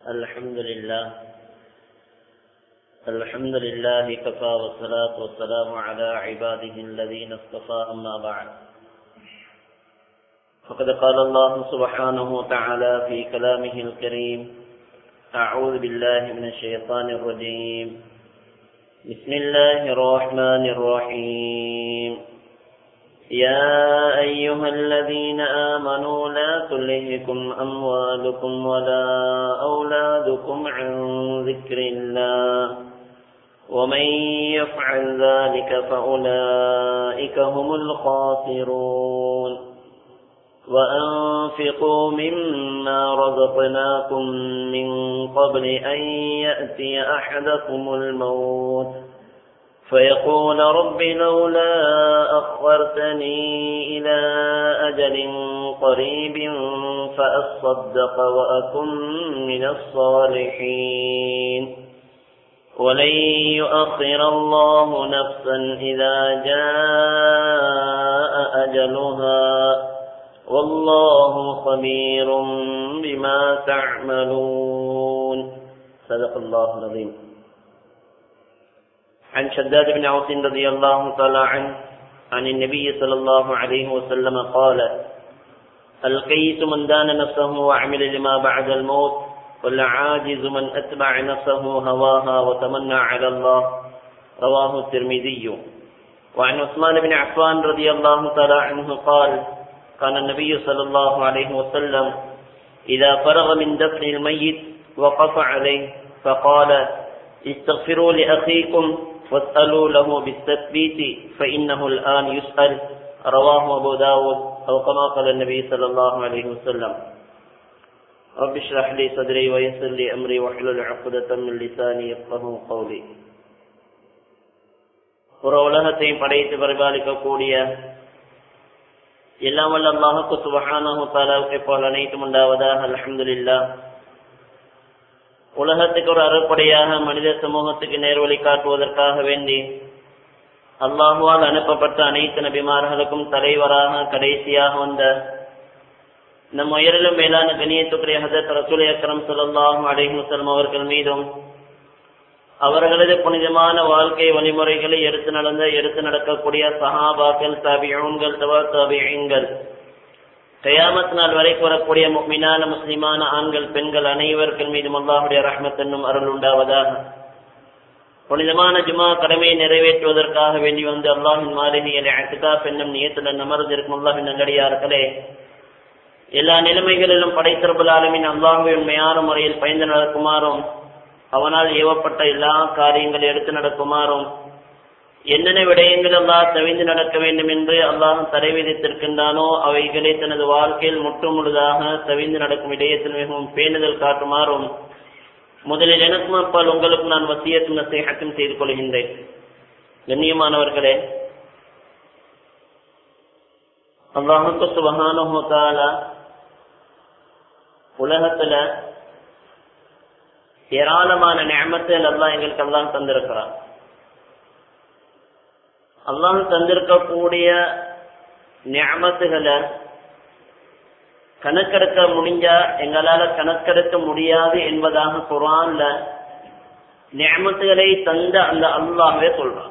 الحمد لله الحمد لله كفى والصلاة والسلام على عباده الذين اصطفى أما بعد فقد قال الله سبحانه وتعالى في كلامه الكريم أعوذ بالله من الشيطان الرجيم بسم الله الرحمن الرحيم يا أيها الذين آمنوا لا تلهكم أموالكم ولا أولادكم عن ذكر الله ومن يفعل ذلك فأولئك هم الخاسرون وأنفقوا مما رزقناكم من قبل أن يأتي أحدكم الموت فيقول رب لولا أخرتني إلى أجل قريب فأصدق وأكن من الصالحين ولن يؤخر الله نفسا إذا جاء أجلها والله خبير بما تعملون صدق الله العظيم عن شداد بن عوف رضي الله تعالى عنه عن النبي صلى الله عليه وسلم قال القيس من دان نفسه وعمل لما بعد الموت والعاجز من أتبع نفسه هواها وتمنى على الله رواه الترمذي وعن عثمان بن عفان رضي الله تعالى عنه قال كان النبي صلى الله عليه وسلم إذا فرغ من دفن الميت وقف عليه فقال استغفروا لأخيكم واسألوا له بالتثبيت فإنه الآن يسأل رواه أبو داود أو كما قال النبي صلى الله عليه وسلم رب اشرح لي صدري ويسر لي أمري واحلل عقدة من لساني يفقه قولي ஒரு உலகத்தையும் படைத்து பரிபாலிக்கக்கூடிய எல்லாம் வல்ல அல்லாஹுக்கு சுபஹானஹு தாலாவுக்கு போல் அனைத்தும் உண்டாவதாக அல்ஹம்துலில்லா உலகத்துக்கு ஒரு அறுப்படையாக மனித சமூகத்துக்கு நேர்வழி காட்டுவதற்காக வேண்டி அல்லாஹுவால் அனுப்பப்பட்ட அனைத்து நபிமார்களுக்கும் தலைவராக கடைசியாக வந்த நம் உயரிலும் மேலான கணியத்துக்குரிய ஹசத் ரசூல் அக்ரம் சுல்லாஹு அலைஹி வஸல்லம் அவர்கள் மீதும் அவர்களது புனிதமான வாழ்க்கை வழிமுறைகளை எடுத்து நடந்த எடுத்து நடக்கக்கூடிய சஹாபாக்கள் தாபியூன்கள் தவா தாபியங்கள் கயாமத் நாள் வரை வரக்கூடிய மீனான முஸ்லிமான ஆண்கள் பெண்கள் அனைவர்கள் மீதும் அல்லாஹுடைய ரஹ்மத் என்னும் அருள் உண்டாவதாக புனிதமான ஜுமா கடமையை நிறைவேற்றுவதற்காக வேண்டி வந்து அல்லாஹின் மாளிகையில் அசுகாப் என்னும் நியத்துடன் அமர்ந்திருக்கும் அல்லாஹின் நல்லடியார்களே எல்லா நிலைமைகளிலும் படைத்தரபுல் ஆலமின் அல்லாஹுவை உண்மையான முறையில் பயந்து நடக்குமாறும் அவனால் ஏவப்பட்ட எல்லா காரியங்களை எடுத்து நடக்குமாறும் என்னென்ன விடயங்கள் அல்லாஹ் தவிந்து நடக்க வேண்டும் என்று அல்லாஹ் தடை விதித்திருக்கின்றானோ அவைகளை தனது வாழ்க்கையில் முற்று முழுதாக தவிந்து நடக்கும் விடயத்தில் மிகவும் பேணுதல் காட்டுமாறும் முதலில் எனக்கும் அப்பால் உங்களுக்கு நான் வசியத்தும் நசைஹத்தும் செய்து கொள்கின்றேன் கண்ணியமானவர்களே அல்லாஹுக்கு சுபகான உலகத்துல ஏராளமான நியமத்தில் அல்லாஹ் எங்களுக்கு எல்லாம் தந்திருக்கிறான் அல்லாஹ் தந்திருக்கக்கூடிய நியமத்துகளை கணக்கெடுக்க முடிஞ்சா எங்களால கணக்கெடுக்க முடியாது என்பதாக குரான்ல நியமத்துகளை தந்த அந்த அல்லாஹவே சொல்றான்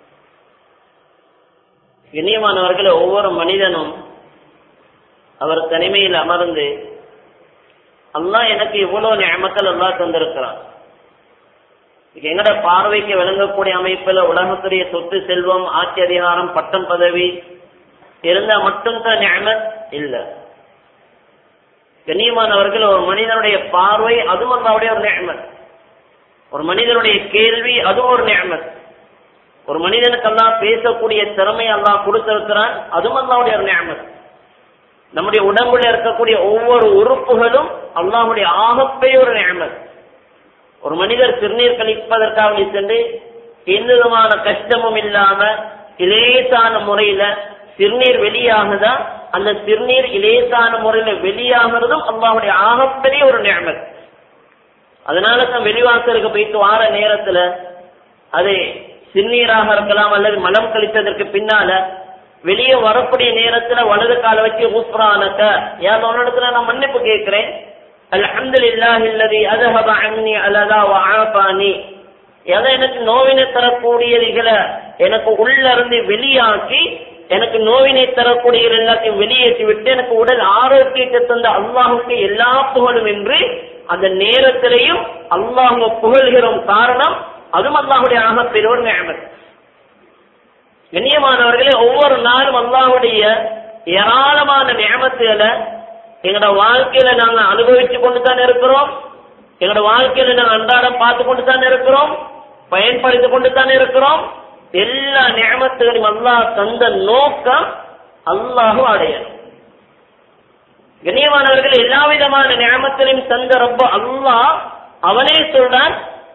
இனியமானவர்களை ஒவ்வொரு மனிதனும் அவர் தனிமையில் அமர்ந்து அல்லாஹ் எனக்கு இவ்வளவு நியமத்தில் அல்லாஹ் தந்திருக்கிறான் எங்கட பார்வைக்கு விளங்கக்கூடிய அமைப்புல உலகத்துடைய சொத்து செல்வம் ஆட்சி அதிகாரம் பட்டம் பதவி இருந்தா மட்டும்தான் நியமத் இல்ல கண்ணியமானவர்கள் ஒரு மனிதனுடைய பார்வை அதுவும் அல்லாவுடைய ஒரு நியமத் ஒரு மனிதனுடைய கேள்வி அதுவும் ஒரு நியமத் ஒரு மனிதனுக்கெல்லாம் பேசக்கூடிய திறமை அல்லாஹ் கொடுத்திருக்கிறான் அதுவும் அல்லாவுடைய ஒரு நியமத் நம்முடைய உடம்புல இருக்கக்கூடிய ஒவ்வொரு உறுப்புகளும் அல்லாஹுடைய ஆகப்பெரிய ஒரு நியமத் ஒரு மனிதர் சிறுநீர் கழிப்பதற்காக சென்று எந்த விதமான கஷ்டமும் இல்லாம இலேசான முறையில சிறுநீர் வெளியாகுதா அந்த சிறுநீர் இலேசான முறையில வெளியாகிறதும் அல்லாவுடைய ஆகப்பெரிய ஒரு நியமத் அதனால தான் வெளிவாசலுக்கு போயிட்டு வார நேரத்துல அது சிறுநீராக இருக்கலாம் அல்லது மலம் கழித்ததற்கு பின்னால வெளியே வரக்கூடிய நேரத்துல வலது கால வச்சு ஊசுறானக்க யார் உன்னிடத்துல நான் மன்னிப்பு கேட்கிறேன் அல்ஹம்துலில்லாஹி அல்லதி அதஹப அன்னி அலதா வ ஆஃபானி எதை எனக்கு நோவினை தரக்கூடியதுகளை எனக்கு உள்ள இருந்து வெளியாக்கி எனக்கு நோவினை தரக்கூடிய எல்லாத்தையும் வெளியேற்றி விட்டு எனக்கு உடல் ஆரோக்கியத்தை தந்த அல்லாஹுக்கு எல்லா புகழும் என்று அந்த நேரத்திலையும் அல்லாஹுவ புகழ்கிறோம் காரணம் அதுவும் அல்லாஹுடைய ஆக பெருவர் நியமத் கண்ணியமானவர்களே ஒவ்வொரு நாளும் அல்லாஹுடைய ஏராளமான நியமத்துகளை எங்களோட வாழ்க்கையில நாங்க அனுபவிச்சு கொண்டு தான் இருக்கிறோம் எங்களோட வாழ்க்கையில நாங்க அன்றாடம் பார்த்து கொண்டு தான் இருக்கிறோம் பயன்படுத்திக் கொண்டு தான் இருக்கிறோம் எல்லா நியமத்துகளையும் அல்லாஹ் தந்த நோக்கம் அல்லாஹு அடையணும் கண்ணியமானவர்கள் எல்லா விதமான நியமத்திலையும் தந்த ரப்ப அல்லாஹ் அவனே சொல்றான்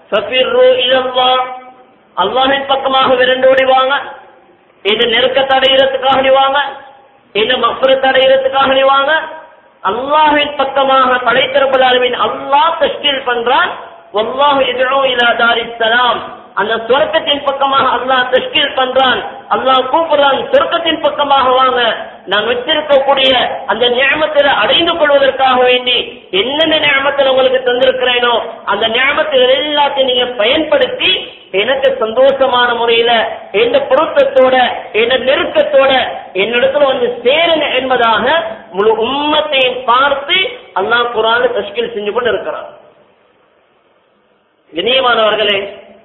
அல்லாஹின் பக்கமாக விரண்டோடி வாங்க இந்த நெருக்கத்தை அடைகிறதுக்காக நீ வாங்க இந்த மஃபரத்தை அடைகிறதுக்காக நீ வாங்க அல்லாஹின் பக்கமாக படைத்திருப்பதாலுமின் அல்லாஹ் தஷ்கீல் பண்றான் வல்லாஹு எதிரோ இலா தாரிஸ்ஸலாம் அந்த சொர்க்கத்தின் பக்கமாக அல்லாஹ் தஷ்கீல் பண்றான் அல்லாஹ் கூப்பிடுறான் சொர்க்கத்தின் பக்கமாக வாங்க நான் வச்சிருக்கக்கூடிய அந்த நியமத்தில் அடைந்து கொள்வதற்காக வேண்டி என்னென்ன நியமத்தில் உங்களுக்கு தந்திருக்கிறேனோ அந்த நியமத்துகள் எல்லாத்தையும் நீங்க பயன்படுத்தி எனக்கு சந்தோஷமான முறையில எந்த பொருத்தத்தோட எந்த நெருக்கத்தோட என்னிடத்துல வந்து சேருங்க என்பதாக முழு உம்மத்தையும் பார்த்து அல்லாஹ் குரான் தஷ்கீல் செஞ்சு கொண்டு இருக்கிறான் இனியமானவர்களே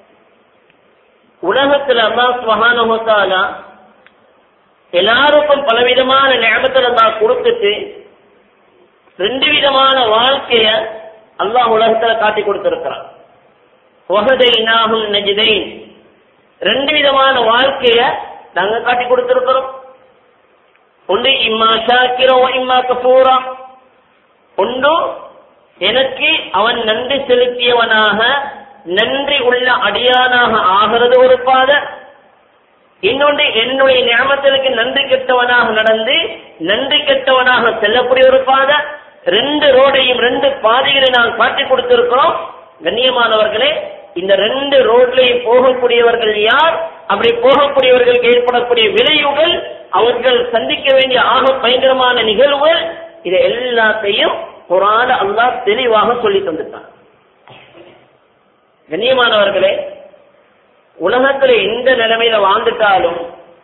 உலகத்துல அல்லாஹ் சுபஹானஹு எல்லாருக்கும் பலவிதமான ஞாபகத்தில் அல்லாஹ் கொடுத்துட்டு ரெண்டு விதமான வாழ்க்கைய அல்லாஹ் உலகத்துல காட்டி கொடுத்திருக்கிறான் வகதைனாகும் நஜிதை ரெண்டு விதமான வாழ்க்கைய நாங்க காட்டி கொடுத்திருக்கிறோம் ஒன்று இம்மா ஷாக்கிரோ இம்மா கபூரா ஒன்று எனக்கு அவன் நன்றி செலுத்தியவனாக நன்றி உள்ள அடியானாக ஆகிறது ஒரு பாதை இன்னொன்று என்னுடைய ஞாபகத்திற்கு நன்றி கெட்டவனாக நடந்து நன்றி கெட்டவனாக செல்லக்கூடிய ஒரு பாதை ரெண்டு ரோடையும் ரெண்டு பாதைகளை நான் காட்டி கொடுத்திருக்கிறோம் கண்ணியமானவர்களே இந்த ரெண்டு ரோட்லையும் போகக்கூடியவர்கள் யார் அப்படி போகக்கூடியவர்களுக்கு ஏற்படக்கூடிய விளைவுகள் அவர்கள் சந்திக்க வேண்டிய ஆக பயங்கரமான நிகழ்வுகள் இதை எல்லாத்தையும் குரான அல்லாஹ் தெளிவாக சொல்லி தந்துட்டான் கண்ணியமானவர்களே உலகத்துல எந்த நிலைமையில வாழ்ந்துட்டாலும்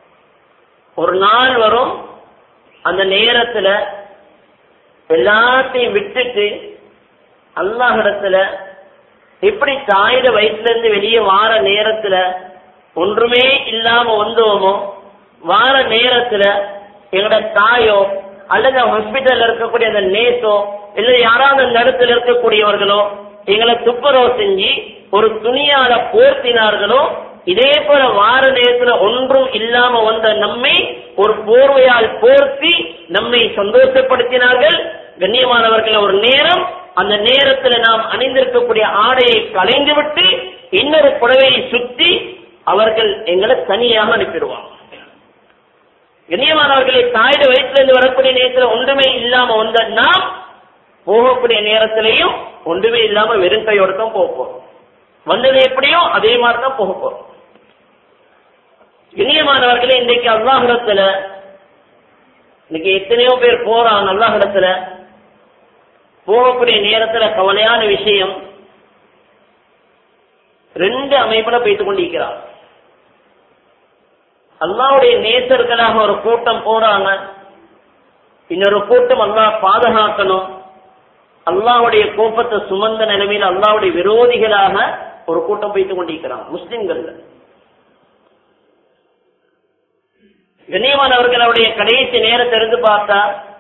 ஒரு நாள் வரும் அந்த நேரத்துல எல்லாத்தையும் விட்டுட்டு அல்லாஹிடத்துல எப்படி தாயிட வயிற்றுல இருந்து வெளியே வார நேரத்துல ஒன்றுமே இல்லாம வந்தோமோ வார நேரத்துல எங்களோட தாயோ அல்லது ஹாஸ்பிட்டல்ல இருக்கக்கூடிய அந்த நேசோ இல்ல யாராவது அந்த இடத்துல இருக்கக்கூடியவர்களோ எங்களை துப்புரவு செஞ்சு ஒரு துணியால போர்த்தினார்களோ இதே போல வார நேரத்துல ஒன்றும் இல்லாம வந்த நம்மை ஒரு போர்வையால் போர்த்தி நம்மை சந்தோஷப்படுத்தினார்கள் கண்ணியமானவர்கள் ஒரு நேரம் அந்த நேரத்துல நாம் அணிந்திருக்கக்கூடிய ஆடையை களைந்து விட்டு இன்னொரு புடவையை சுத்தி அவர்கள் எங்களை தனியாக அனுப்பிடுவாங்க கண்ணியமானவர்களை தாயிட வயிற்றுல இருந்து வரக்கூடிய நேரத்துல ஒன்றுமே இல்லாம வந்த நாம் போகக்கூடிய நேரத்திலையும் ஒன்றுமே இல்லாம வெறும் கையோட தான் போக போறோம் வந்தது எப்படியோ அதே மாதிரி தான் போக போறோம் இனியமானவர்களே இன்றைக்கு அல்லாஹிடத்துல இன்னைக்கு எத்தனையோ பேர் போறாங்க அல்லாஹிடத்துல போகக்கூடிய நேரத்துல கவலையான விஷயம் ரெண்டு அமைப்புல போய்த்து கொண்டிருக்கிறார் அல்லாவுடைய நேசர்களாக ஒரு கூட்டம் போறாங்க இன்னொரு கூட்டம் அல்லாஹ் பாதுகாக்கணும் அல்லாவுடைய கோபத்தை சுமந்த நிலைமையில் அல்லாவுடைய விரோதிகளாக ஒரு கூட்டம் போய்த்து கொண்டிருக்கிறாங்க முஸ்லிம்கள் கண்ணியமானவர்களுடைய கடைசி நேரத்தை இருந்து பார்த்தா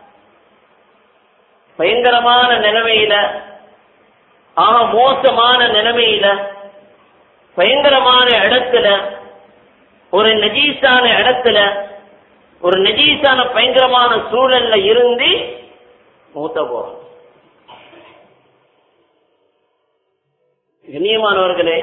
பயங்கரமான நிலைமையில ஆக மோசமான நிலைமையில பயங்கரமான இடத்துல ஒரு நஜீஸான இடத்துல ஒரு நஜீஸான பயங்கரமான சூழல்ல இருந்து மூத்த போறோம் கண்ணியமானவர்களே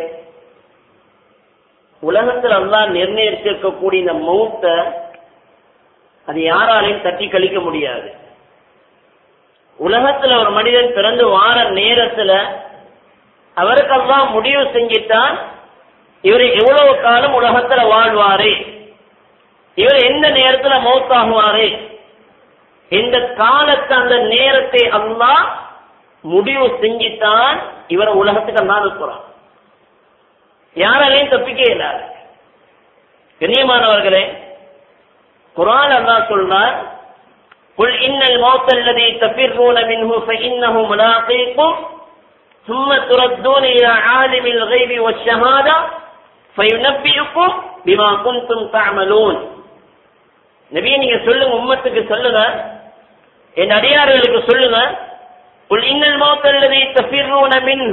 உலகத்தில் அல்லாஹ் நிர்ணயிச்சிருக்கக்கூடிய இந்த மௌத்த அது யாராலையும் தட்டி கழிக்க முடியாது உலகத்துல ஒரு மனிதன் பிறந்து வார நேரத்துல அவருக்கு அல்லாஹ் முடிவு செஞ்சிட்டான் இவர் எவ்வளவு காலம் உலகத்துல வாழ்வாரு இவர் எந்த நேரத்துல மௌத்தாகுவாரு இந்த காலத்தை அந்த நேரத்தை அல்லாஹ் முடிவு செஞ்சுத்தான் இவரை உலகத்துக்கு நான் இருக்கிறோம் யாராலையும் தப்பிக்க இல்லாது கண்ணியமானவர்களே குரான் அல்லாஹ் சொல்றார் قل إن الموت الذي تفرون منه فإنه ملاقيكم ثم تردون إلى عالم الغيب والشهادة فينبئكم بما كنتم تعملون நபியை நீங்க சொல்லுங்க உம்மத்துக்கு சொல்லுங்க என் அடியார்களுக்கு சொல்லுங்க قل إن الموت الذي تفرون منه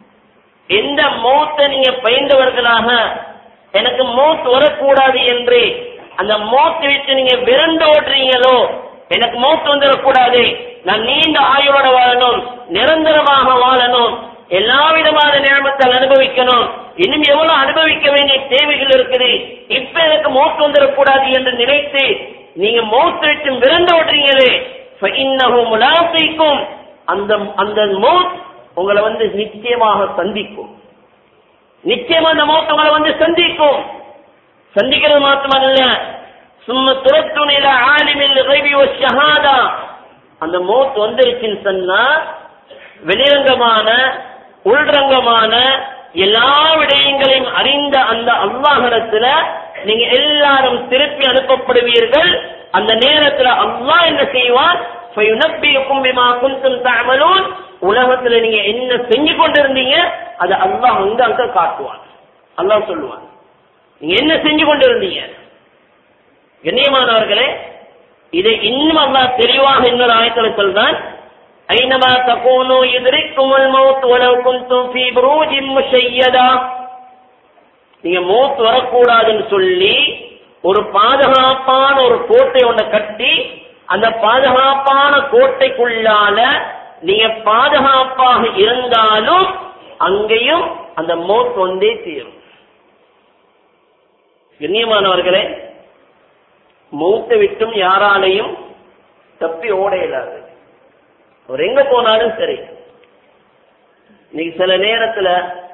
எந்த மௌத்தை நீங்க பயந்தவர்களாக எனக்கு மௌத் வரக்கூடாது என்று அந்த மௌத்தை விட்டு நீங்க விரண்டு ஓடுறீங்களோ எனக்கு மௌத் வந்துடக்கூடாது நான் நீண்ட ஆயுளோட வாழணும் நிரந்தரமாக வாழணும் எல்லா விதமான நியமத்தால் அனுபவிக்கணும் இன்னும் எவ்வளவு அனுபவிக்க வேண்டிய தேவைகள் இருக்குது இப்ப எனக்கு மௌத் வந்துடக்கூடாது என்று நினைத்து நீங்க மௌத் விட்டு விரண்டு ஓடுறீங்களே முலாசைக்கும் அந்த அந்த மௌத் உங்களை வந்து நிச்சயமாக சந்திக்கும் நிச்சயமா அந்த மௌத் உங்களை வந்து சந்திக்கும் சந்திக்கிறது மாத்திரமல்ல சும்ம துரத்துணில ஆலிமில் கைவி ஷஹாதா அந்த மௌத் வந்துருச்சுன்னு சொன்னா வெளிரங்கமான உள்ரங்கமான எல்லா விடயங்களையும் அறிந்த அந்த அல்லாஹிடத்துல நீங்க எல்லாரும் திருப்பி அனுப்பப்படுவீர்கள் அந்த நேரத்துல அல்லாஹ் என்ன செய்வான் فَيُنَبِّئُكُم بِمَا كُنتُمْ تَعْمَلُونَ உலகத்துல நீங்க என்ன செஞ்சு கொண்டிருந்தீங்க அது அல்லாஹ் வந்து அங்க காட்டுவான் அல்லாஹ் சொல்லுவான் நீங்க என்ன செஞ்சு கொண்டிருந்தீங்க கண்ணியமானவர்களே இதை இன்னும் அல்லாஹ் தெளிவாக இன்னொரு ஆயத்துல சொல்றான் ஐனமா தகூனு யுத்ரிக்குமுல் மௌத் வலவ் குன்தும் ஃபீ புரூஜின் முஷையதா நீங்க மௌத் வரக்கூடாதுன்னு சொல்லி ஒரு பாதுகாப்பான ஒரு கோட்டை ஒன்றை கட்டி அந்த பாதுகாப்பான கோட்டைக்குள்ளால நீங்க பாதுகாப்பாக இருந்தாலும் அங்கேயும் அந்த மௌத் வந்தே தீரும் கண்ணியமானவர்களே மௌத்தை விட்டும் யாராலையும் தப்பி ஓட இயலாது அவர் எங்க போனாலும் சரி இன்னைக்கு சில நேரத்துல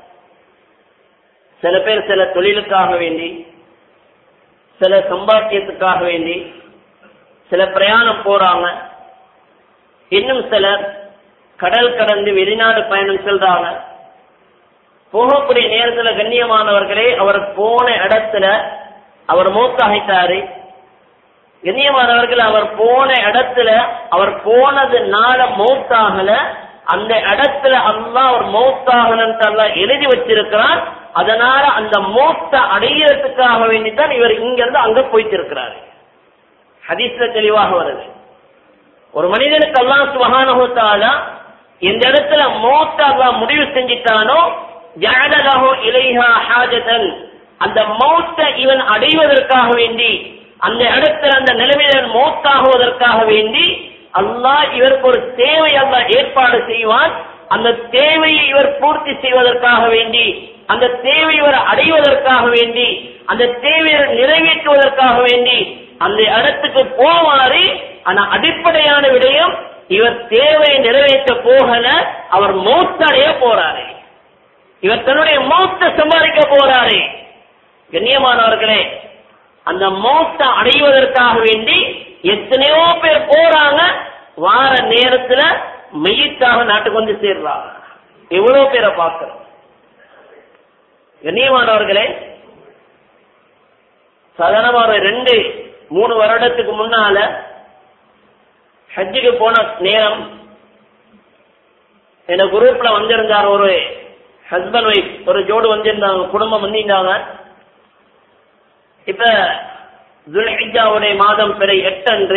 சில பேர் சில தொழிலுக்காக வேண்டி சில சம்பாத்தியத்துக்காக வேண்டி சில பிரயாணம் போறாங்க இன்னும் சிலர் கடல் கடந்து வெளிநாடு பயணம் செல்றாங்க போகக்கூடிய நேரத்துல கண்ணியமானவர்களே அவர் போன இடத்துல அவர் மூத்தாகிட்டாரு கண்ணியமானவர்கள் அவர் போன இடத்துல அவர் போனதுனால மௌத்தாகல அந்த இடத்துல அல்லாஹ் அவர் மௌத்தாகலன்ட்டு அல்லாஹ் எழுதி வச்சிருக்கிறார் அதனால அந்த மௌத்த அடையிறதுக்காக வேண்டித்தான் இவர் இங்க இருந்து அங்க போயிட்டு இருக்கிறாரு ஹதீஸ்ல தெளிவாக வருது ஒரு மனிதனுக்கு அல்லாஹ் சுபஹானஹு தஆலா இந்த இடத்துல மௌத்த அல்லாஹ் முடிவு செஞ்சிட்டானோ ஜஅலஹு இலைஹா ஹாஜதன் அந்த மௌத்த இவன் அடைவதற்காக வேண்டி அந்த இடத்துல அந்த நிலைமையில மௌத்தாகுவதற்காக வேண்டி அல்லாஹ் இவருக்கு ஒரு தேவை அல்லாஹ் ஏற்பாடு செய்வான் அந்த தேவையை இவர் பூர்த்தி செய்வதற்காக வேண்டி அந்த தேவை இவர் அடைவதற்காக வேண்டி அந்த தேவையை நிறைவேற்றுவதற்காக வேண்டி அந்த இடத்துக்கு போவாரு ஆனா அடிப்படையான விடயம் இவர் தேவையை நிறைவேற்ற போகல அவர் மௌத்தடைய போறாரு இவர் தன்னுடைய மௌத்த சம்பாதிக்க போறாரு கண்ணியமானவர்களே அந்த மௌத்த அடைவதற்காக வேண்டி எத்தனையோ பேர் போறாங்க வார நேரத்துல மெய்யத்தாக நாட்டுக்கு வந்து சேர்றாங்க எவ்வளவு பேரை பார்க்கிறோம் கண்ணியமானவர்களே சாதாரணமா ஒரு ரெண்டு மூணு வருடத்துக்கு முன்னால ஹஜ்ஜுக்கு போன நேரம் என் குரூப்ல வந்திருந்தார் ஒரு ஹஸ்பண்ட் ஒய்ஃப் ஒரு ஜோடு வந்திருந்தாங்க குடும்பம் வந்திருந்தாங்க இப்ப துல்ஹிஜாவுடைய மாதம் பிறை எட்டு அன்று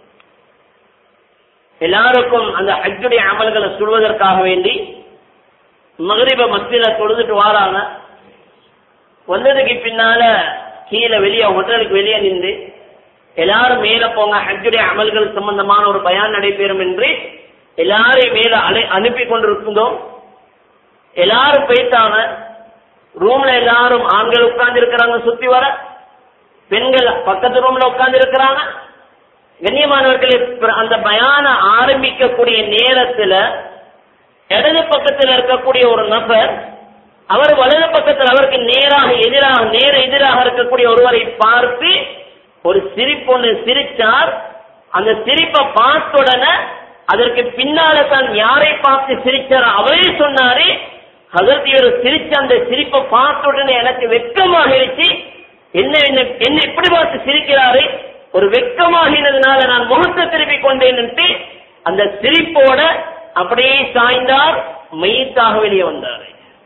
எல்லாருக்கும் அந்த ஹஜ்ஜுடைய அமல்களை சுடுவதற்காக வேண்டி மகரிப மத்தியில தொழுதுட்டு வாராங்க வந்ததுக்கு பின்னால கீழே வெளியே ஹோட்டலுக்கு வெளியே நின்று எல்லாரும் மேல போங்க ஹஜ்ஜுடைய அமல்கள் சம்பந்தமான ஒரு பயான் நடைபெறும் என்று எல்லாரையும் மேல அலை அனுப்பி கொண்டிருந்தோம் எல்லாரும் போயிட்டாங்க ரூம்ல எல்லாரும் ஆண்கள் உட்கார்ந்து இருக்கிறாங்க சுத்தி வர பெண்கள் பக்கத்து ரூம்ல உட்கார்ந்து இருக்கிறாங்க கண்ணியமானவர்களே அந்த பயான ஆரம்பிக்கக்கூடிய நேரத்துல இடது பக்கத்தில் இருக்கக்கூடிய ஒரு நபர் அவர் வலது பக்கத்தில் அவருக்கு நேராக எதிராக நேர எதிராக இருக்கக்கூடிய ஒருவரை பார்த்து ஒரு சிரிப்பு ஒன்று சிரிச்சார் அந்த சிரிப்பை பார்த்த உடனே அதற்கு பின்னால தான் யாரை பார்த்து சிரிச்சாரோ அவரே சொன்னாரு ஹசரத் இவர் சிரிச்ச அந்த சிரிப்பை பார்த்த உடனே எனக்கு வெட்கமாக இருந்துச்சு என்ன என்ன என்ன இப்படி பார்த்து சிரிக்கிறாரு ஒரு வெட்கமாகினதுனால நான் முகத்தை திருப்பி கொண்டேன்னுட்டு அந்த சிரிப்போட அப்படியே சாய்ந்தார் மையத்தாக வெளியே வந்தார்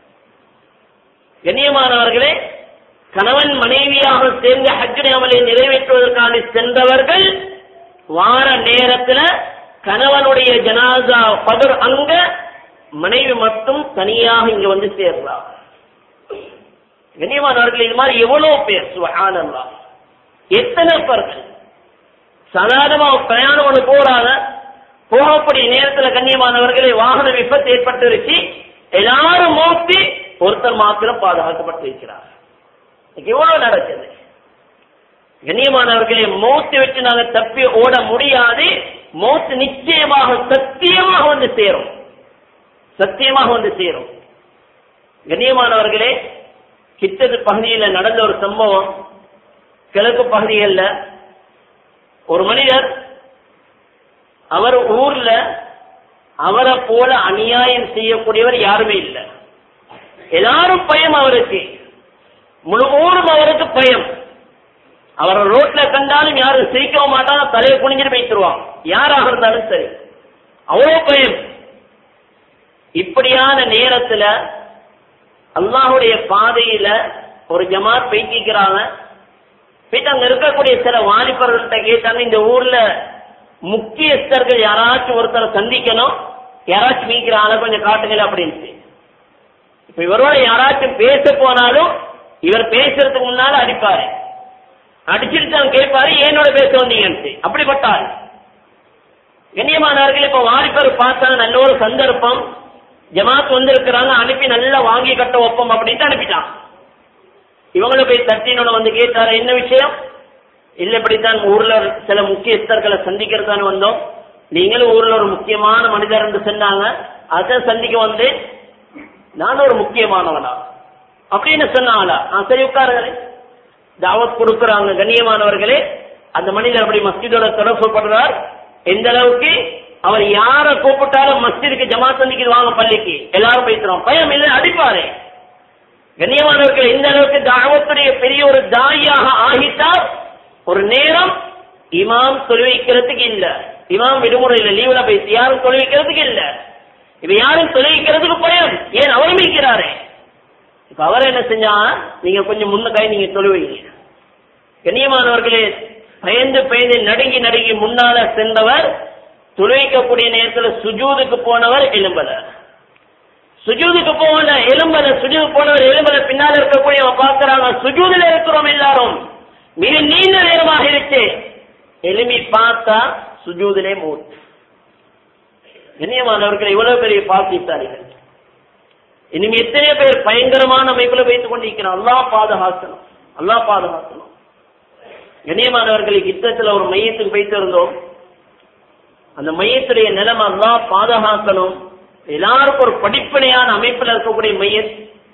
கண்ணியமானவர்களே கணவன் மனைவியாக சேர்ந்து ஹஜ்ஜுடைய அமலை நிறைவேற்றுவதற்கான சென்றவர்கள் வார நேரத்துல கணவனுடைய ஜனாசா பதர் அங்க மனைவி மட்டும் தனியாக இங்க வந்து சேர்றார் கண்ணியமானவர்கள் இது மாதிரி எவ்வளவு பேர் சுகானந்தா எத்தனை பேர்கள் சாதாரணமா பிரயாணம் ஒண்ணு போறாங்க போகக்கூடிய நேரத்துல கண்ணியமானவர்களே வாகன விபத்து ஏற்பட்டுருச்சு எல்லாரும் மோத்தி ஒருத்தர் மாத்திரம் பாதுகாக்கப்பட்டிருக்கிறார் இன்னைக்கு எவ்வளவு நடக்குது கண்ணியமானவர்களே மௌத்து வச்சு நாங்க தப்பி ஓட முடியாது மௌத்து நிச்சயமாக சத்தியமாக வந்து சேரும் சத்தியமாக வந்து சேரும் கண்ணியமானவர்களே கிட்டது பகுதியில் நடந்த ஒரு சம்பவம் கிழக்கு பகுதிகளில் ஒரு மனிதர் அவர் ஊர்ல அவரை போல அநியாயம் செய்யக்கூடியவர் யாருமே இல்லை எல்லாரும் பயம் அவருக்கு முழு ஊரும் அவருக்கு பயம் அவரை ரோட்ல கண்டாலும் யாரும் சிரிக்கவும் மாட்டாங்க தலையை குனிஞ்சிட்டு பேசிடுவாங்க யாராக இருந்தாலும் சரி அவ்வளவு பயம் இப்படியான நேரத்துல அல்லாஹுடைய பாதையில ஒரு ஜமாத் பேசிக்கிறாங்க போயிட்டு அங்க இருக்கக்கூடிய சில வாலிபர்கள்ட்ட கேட்டாங்க இந்த ஊர்ல முக்கியஸ்தர்கள் யாராச்சும் ஒருத்தரை சந்திக்கணும் யாராச்சும் மீக்கிற ஆளை கொஞ்சம் காட்டுங்கள் அப்படின்ட்டு இப்ப இவரோட யாராச்சும் பேச போனாலும் இவர் பேசுறதுக்கு முன்னால அடிப்பாரு அடிச்சிட்டு தான் கேட்பாரு ஏனோட பேச வந்தீங்கன்னு அப்படிப்பட்டார் கண்ணியமானவர்கள் இப்ப வாலிபர் பார்த்தா நல்ல ஒரு சந்தர்ப்பம் ஜமாத் வந்திருக்கிறாங்க அனுப்பி நல்லா வாங்கி கட்ட ஒப்பம் அப்படின்ட்டு அனுப்பிட்டான் இவங்கள போய் தட்டினோட வந்து கேட்டாரு என்ன விஷயம் இல்ல இப்படித்தான் ஊர்ல சில முக்கியஸ்தர்களை சந்திக்கிறதான்னு வந்தோம் நீங்களும் ஊர்ல ஒரு முக்கியமான மனிதர் என்று சொன்னாங்க அதை சந்திக்க வந்து நான் ஒரு முக்கியமானவனா அப்படின்னு சொன்னாங்களா ஆ சரி உட்காருங்களே தாவத் கொடுக்கறாங்க கண்ணியமானவர்களே அந்த மனிதர் அப்படி மஸ்ஜிதோட தொடர்பு படுறார் எந்த அளவுக்கு அவர் யார கூப்பிட்டாலும் மஸ்ஜிதுக்கு ஜமா சந்திக்கு வாங்க பள்ளிக்கு எல்லாரும் பேசுறோம் பயம் இல்லை அடிப்பாரு கண்ணியமானவர்கள் எந்த அளவுக்கு தாவத்துடைய பெரிய ஒரு தாயாக ஆகிட்டார் ஒரு நேரம் இமாம் தொழுவிக்கிறதுக்கு இல்ல இமாம் விடுமுறையில லீவுல பேசி யாரும் தொழுவிக்கிறதுக்கு இல்ல இப்ப யாரும் தொழுவிக்கிறதுக்கு பயம் ஏன் அவர் மீக்கிறாரே இப்ப அவர் என்ன செஞ்சா நீங்க கொஞ்சம் முன்னக்காய் நீங்க தொழுவீங்க கண்ணியமானவர்களே பயந்து பயந்து நடுங்கி நடுங்கி முன்னால சென்றவர் துளைக்கக்கூடிய நேரத்தில் சுஜூதுக்கு போனவர் எலும்பல சுஜூதுக்கு போன எலும்பல சுஜூது போனவர் எலும்பல பின்னால் இருக்கக்கூடிய பார்க்கிறாங்க சுஜூதுல இருக்கிறோம் எல்லாரும் மிக நீண்ட நேரமாக இருக்கு எலும்பி பார்த்தா சுஜூதிலே மூத் கண்ணியமானவர்கள் இவ்வளவு பெரிய பாக்கித்தாரிகள் இனிமே எத்தனை பேர் பயங்கரமான அமைப்புல வைத்துக் கொண்டிருக்கிறான் அல்லா பாதுகாக்கணும் அல்லா பாதுகாக்கணும் கண்ணியமானவர்களுக்கு யுத்தத்துல ஒரு மையத்துக்கு போயிட்டு இருந்தோம் அந்த மையத்துடைய நிலைமை அல்லா பாதுகாக்கணும் எல்லாருக்கும் ஒரு படிப்பனையான அமைப்புல இருக்கக்கூடிய மையம்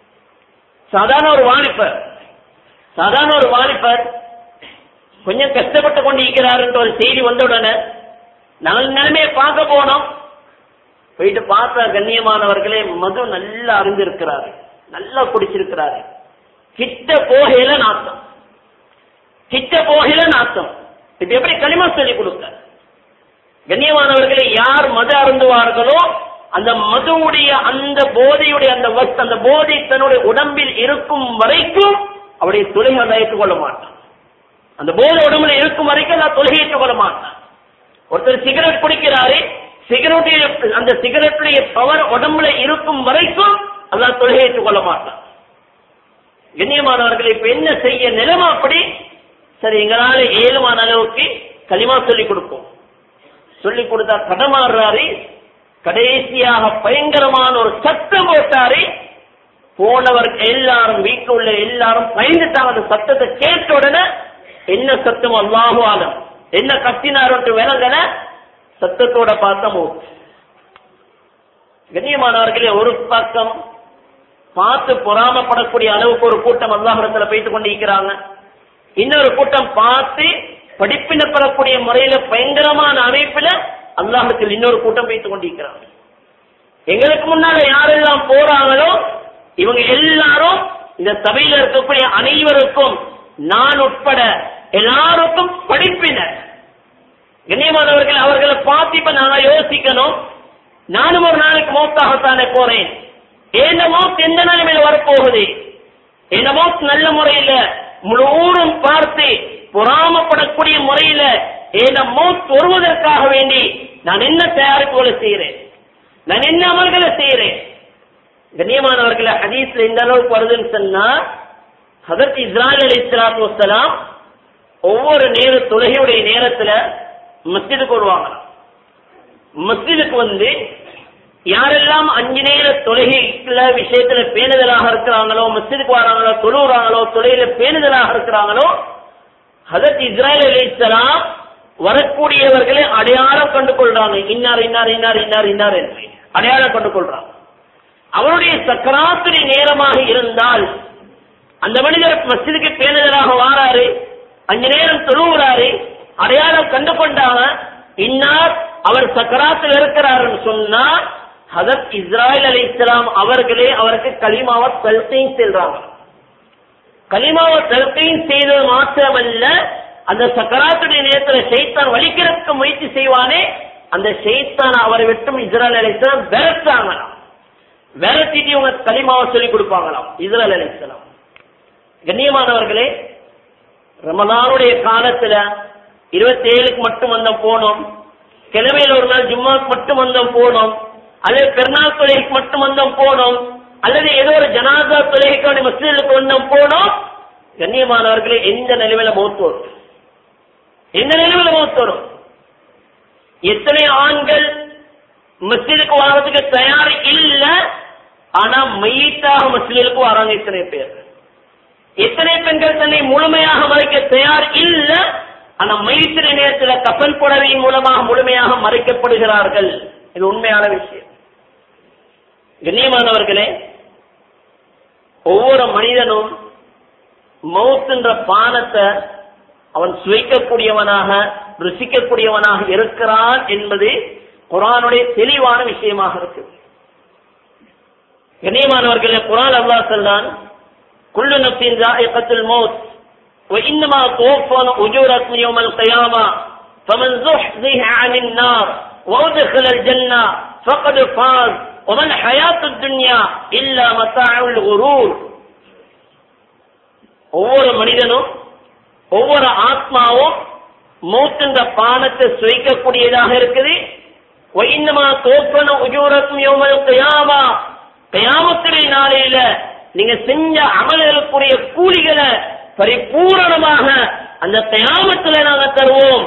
சாதாரண ஒரு வாலிபர் சாதாரண ஒரு வாலிபர் கொஞ்சம் கஷ்டப்பட்டு கொண்டிருக்கிறார் என்ற ஒரு செய்தி வந்தவுடனே நாங்கள் நிலைமையை பார்க்க போனோம் போயிட்டு பார்த்த கண்ணியமானவர்களே மது நல்லா அறிந்திருக்கிறாரு நல்லா குடிச்சிருக்கிறாரு கிட்ட போகையில நாத்தம் கிட்ட போகையில நாத்தம் இது எப்படி களிமா சொல்லி கொடுக்க கண்ணியமானவர்களை யார் மது அருந்துவார்களோ அந்த மதுவுடைய அந்த போதையுடைய அந்த வஸ்து அந்த போதை தன்னுடைய உடம்பில் இருக்கும் வரைக்கும் அவருடைய தொழுகை அதை ஏற்றுக்கொள்ள மாட்டான் அந்த போதை உடம்புல இருக்கும் வரைக்கும் நான் தொழுகை ஏற்றுக்கொள்ள மாட்டான் ஒருத்தர் சிகரெட் குடிக்கிறாரு சிகரெட்டுடைய அந்த சிகரெட்டுடைய பவர் உடம்புல இருக்கும் வரைக்கும் அல்லாஹ் தொழுகை ஏற்றுக்கொள்ள மாட்டான் கண்ணியமானவர்கள் இப்ப என்ன செய்ய நிலைமை அப்படி சரி எங்களால ஏழுமான அளவுக்கு களிமா சொல்லிக் கொடுப்போம் சொல்லிக் கொடுத்தா கடமாறுறாரு கடைசியாக பயங்கரமான ஒரு சத்தம் போட்டாரு போனவர் எல்லாரும் வீட்டில் உள்ள எல்லாரும் பயந்துட்டாங்க அந்த சத்தத்தை கேட்ட உடனே என்ன சத்தம் அல்லாஹு ஆலம் என்ன கத்தினார் விலங்கன சத்தத்தோட பார்த்த மூச்சு கண்ணியமானவர்களே ஒரு பக்கம் பார்த்து பொறாமப்படக்கூடிய அளவுக்கு ஒரு கூட்டம் அல்லாஹிடத்துல பேசிக் கொண்டிருக்கிறாங்க இன்னொரு கூட்டம் பார்த்து படிப்பினப்படக்கூடிய முறையில பயங்கரமான அமைப்புல அல்லாஹத்தில் இன்னொரு கூட்டம் வைத்துக் கொண்டிருக்கிறாங்க எங்களுக்கு முன்னால யாரெல்லாம் போறாங்களோ இவங்க எல்லாரும் இந்த சபையில இருக்கக்கூடிய அனைவருக்கும் நான் உட்பட எல்லாருக்கும் படிப்பினர் கண்ணியமானவர்கள் அவர்களை பார்த்து இப்ப நாங்க யோசிக்கணும் நானும் ஒரு நாளைக்கு மௌத்தாகத்தானே போறேன் எந்த மௌத் எந்த நிலைமையில வரப்போகுது இந்த மௌத் நல்ல முறையில முழு ஊரும் பார்த்து பொறாமப்படக்கூடிய முறையில இந்த மௌத் வருவதற்காக வேண்டி நான் என்ன தயாரிப்புகளை செய்யறேன் நான் என்ன அமல்களை செய்யறேன் கண்ணியமானவர்களை ஹதீஸ்ல இந்த அளவுக்கு வருதுன்னு சொன்னா ஹதரத் இஸ்ராயல் அலி இஸ்லாத்து வசலாம் ஒவ்வொரு நேர தொழுகையுடைய நேரத்துல மஸ்ஜிதுக்கு வருவாங்க மஸ்ஜிதுக்கு வந்து யாரெல்லாம் அஞ்சு நேர தொழுகைக்குள்ள விஷயத்துல பேணுதலாக இருக்கிறாங்களோ மஸ்ஜிதுக்கு வராங்களோ தொழுகிறாங்களோ தொழுகையில பேணுதலாக இருக்கிறாங்களோ ஹதரத் இஸ்ராயல் அலி இஸ்லாம் வரக்கூடியவர்களை அடையாளம் கண்டு கொள்றாங்க இன்னார் இன்னார் இன்னார் இன்னார் இன்னார் என்று அடையாளம் கண்டு கொள்றாங்க அவருடைய சக்கராத்திரி நேரமாக இருந்தால் அந்த மனிதர் மஸ்ஜிதுக்கு பேணுதலாக வாராரு அஞ்சு நேரம் தொழுகிறாரு அடையாளம் கண்டு கொண்டாங்க இன்னார் அவர் சக்கராத்தில் இருக்கிறாருன்னு சொன்னா ஹதத் இஸ்ராயல் அலி இஸ்லாம் அவர்களே அவருக்கு கலிமாவை தல்கையும் செல்றாங்க கலிமாவை தல்கையும் செய்தது மாத்திரமல்ல அந்த சக்கராத்துடைய நேரத்தில் ஷைத்தான் வலிக்கிறதுக்கு முயற்சி செய்வானே அந்த ஷைத்தான் அவரை விட்டும் இஸ்ராயல் அலி இஸ்லாம் விரட்டாங்களாம் விரட்டிட்டு இவங்க கலிமாவை சொல்லி கொடுப்பாங்களாம் இஸ்ராயல் அலி இஸ்லாம் கண்ணியமானவர்களே ரமலானுடைய காலத்துல இருபத்தி ஏழுக்கு மட்டும் வந்தோம் போனோம் கிழமையில் ஒரு நாள் ஜும்மாக்கு மட்டும் வந்தோம் போனோம் அல்லது பெருநாள் தொழுகைக்கு மட்டும் வந்தோம் போனோம் அல்லது ஏதோ ஒரு ஜனாதா தொழுகைக்கான மசிலுக்கு வந்தோம் போனோம் கண்ணியமானவர்களே எந்த நிலைமையில மௌத்து வரும் எந்த நிலைமையில மௌத்து வரும் எத்தனை ஆண்கள் மஸ்ஜிதுக்கு வர்றதுக்கு தயார் இல்ல ஆனா மையத்தாக மஸ்ஜிதுக்கு வராங்க இத்தனை பேர் எத்தனை பெண்கள் தன்னை முழுமையாக மறைக்க தயார் இல்ல ஆனா மைத்திர நேரத்தில் கப்பல் புடவையின் மூலமாக முழுமையாக மறைக்கப்படுகிறார்கள் இது உண்மையான விஷயம் கண்ணியமானவர்களே ஒவ்வொரு மனிதனும் மவுத் என்ற பானத்தை அவன் சுவைக்கக்கூடியவனாக ருசிக்கக்கூடியவனாக இருக்கிறான் என்பது குரானுடைய தெளிவான விஷயமாக இருக்கு கண்ணியமானவர்களே குரான் அல்லா சொல்லான் كل نفس ذائقة الموت وإنما توفون أجوركم يوم القيامة فمن زحزح عن النار وأدخل الجنة فقد فاز وما الحياة الدنيا إلا متاع الغرور ஒவ்வொரு மனிதனும் ஒவ்வொரு ஆத்மாவும் மூத்துன்ற பானத்தை சுவைக்கக்கூடியதாக இருக்குது ஒயின்னமா தோப்பன உஜூரக்கும் யோமல் கயாமா கயாமத்திரை நாளையில நீங்க செஞ்ச அமல்களுக்குரிய கூலிகளை பரிபூரணமாக அந்த கயாமத்துல நாங்க தருவோம்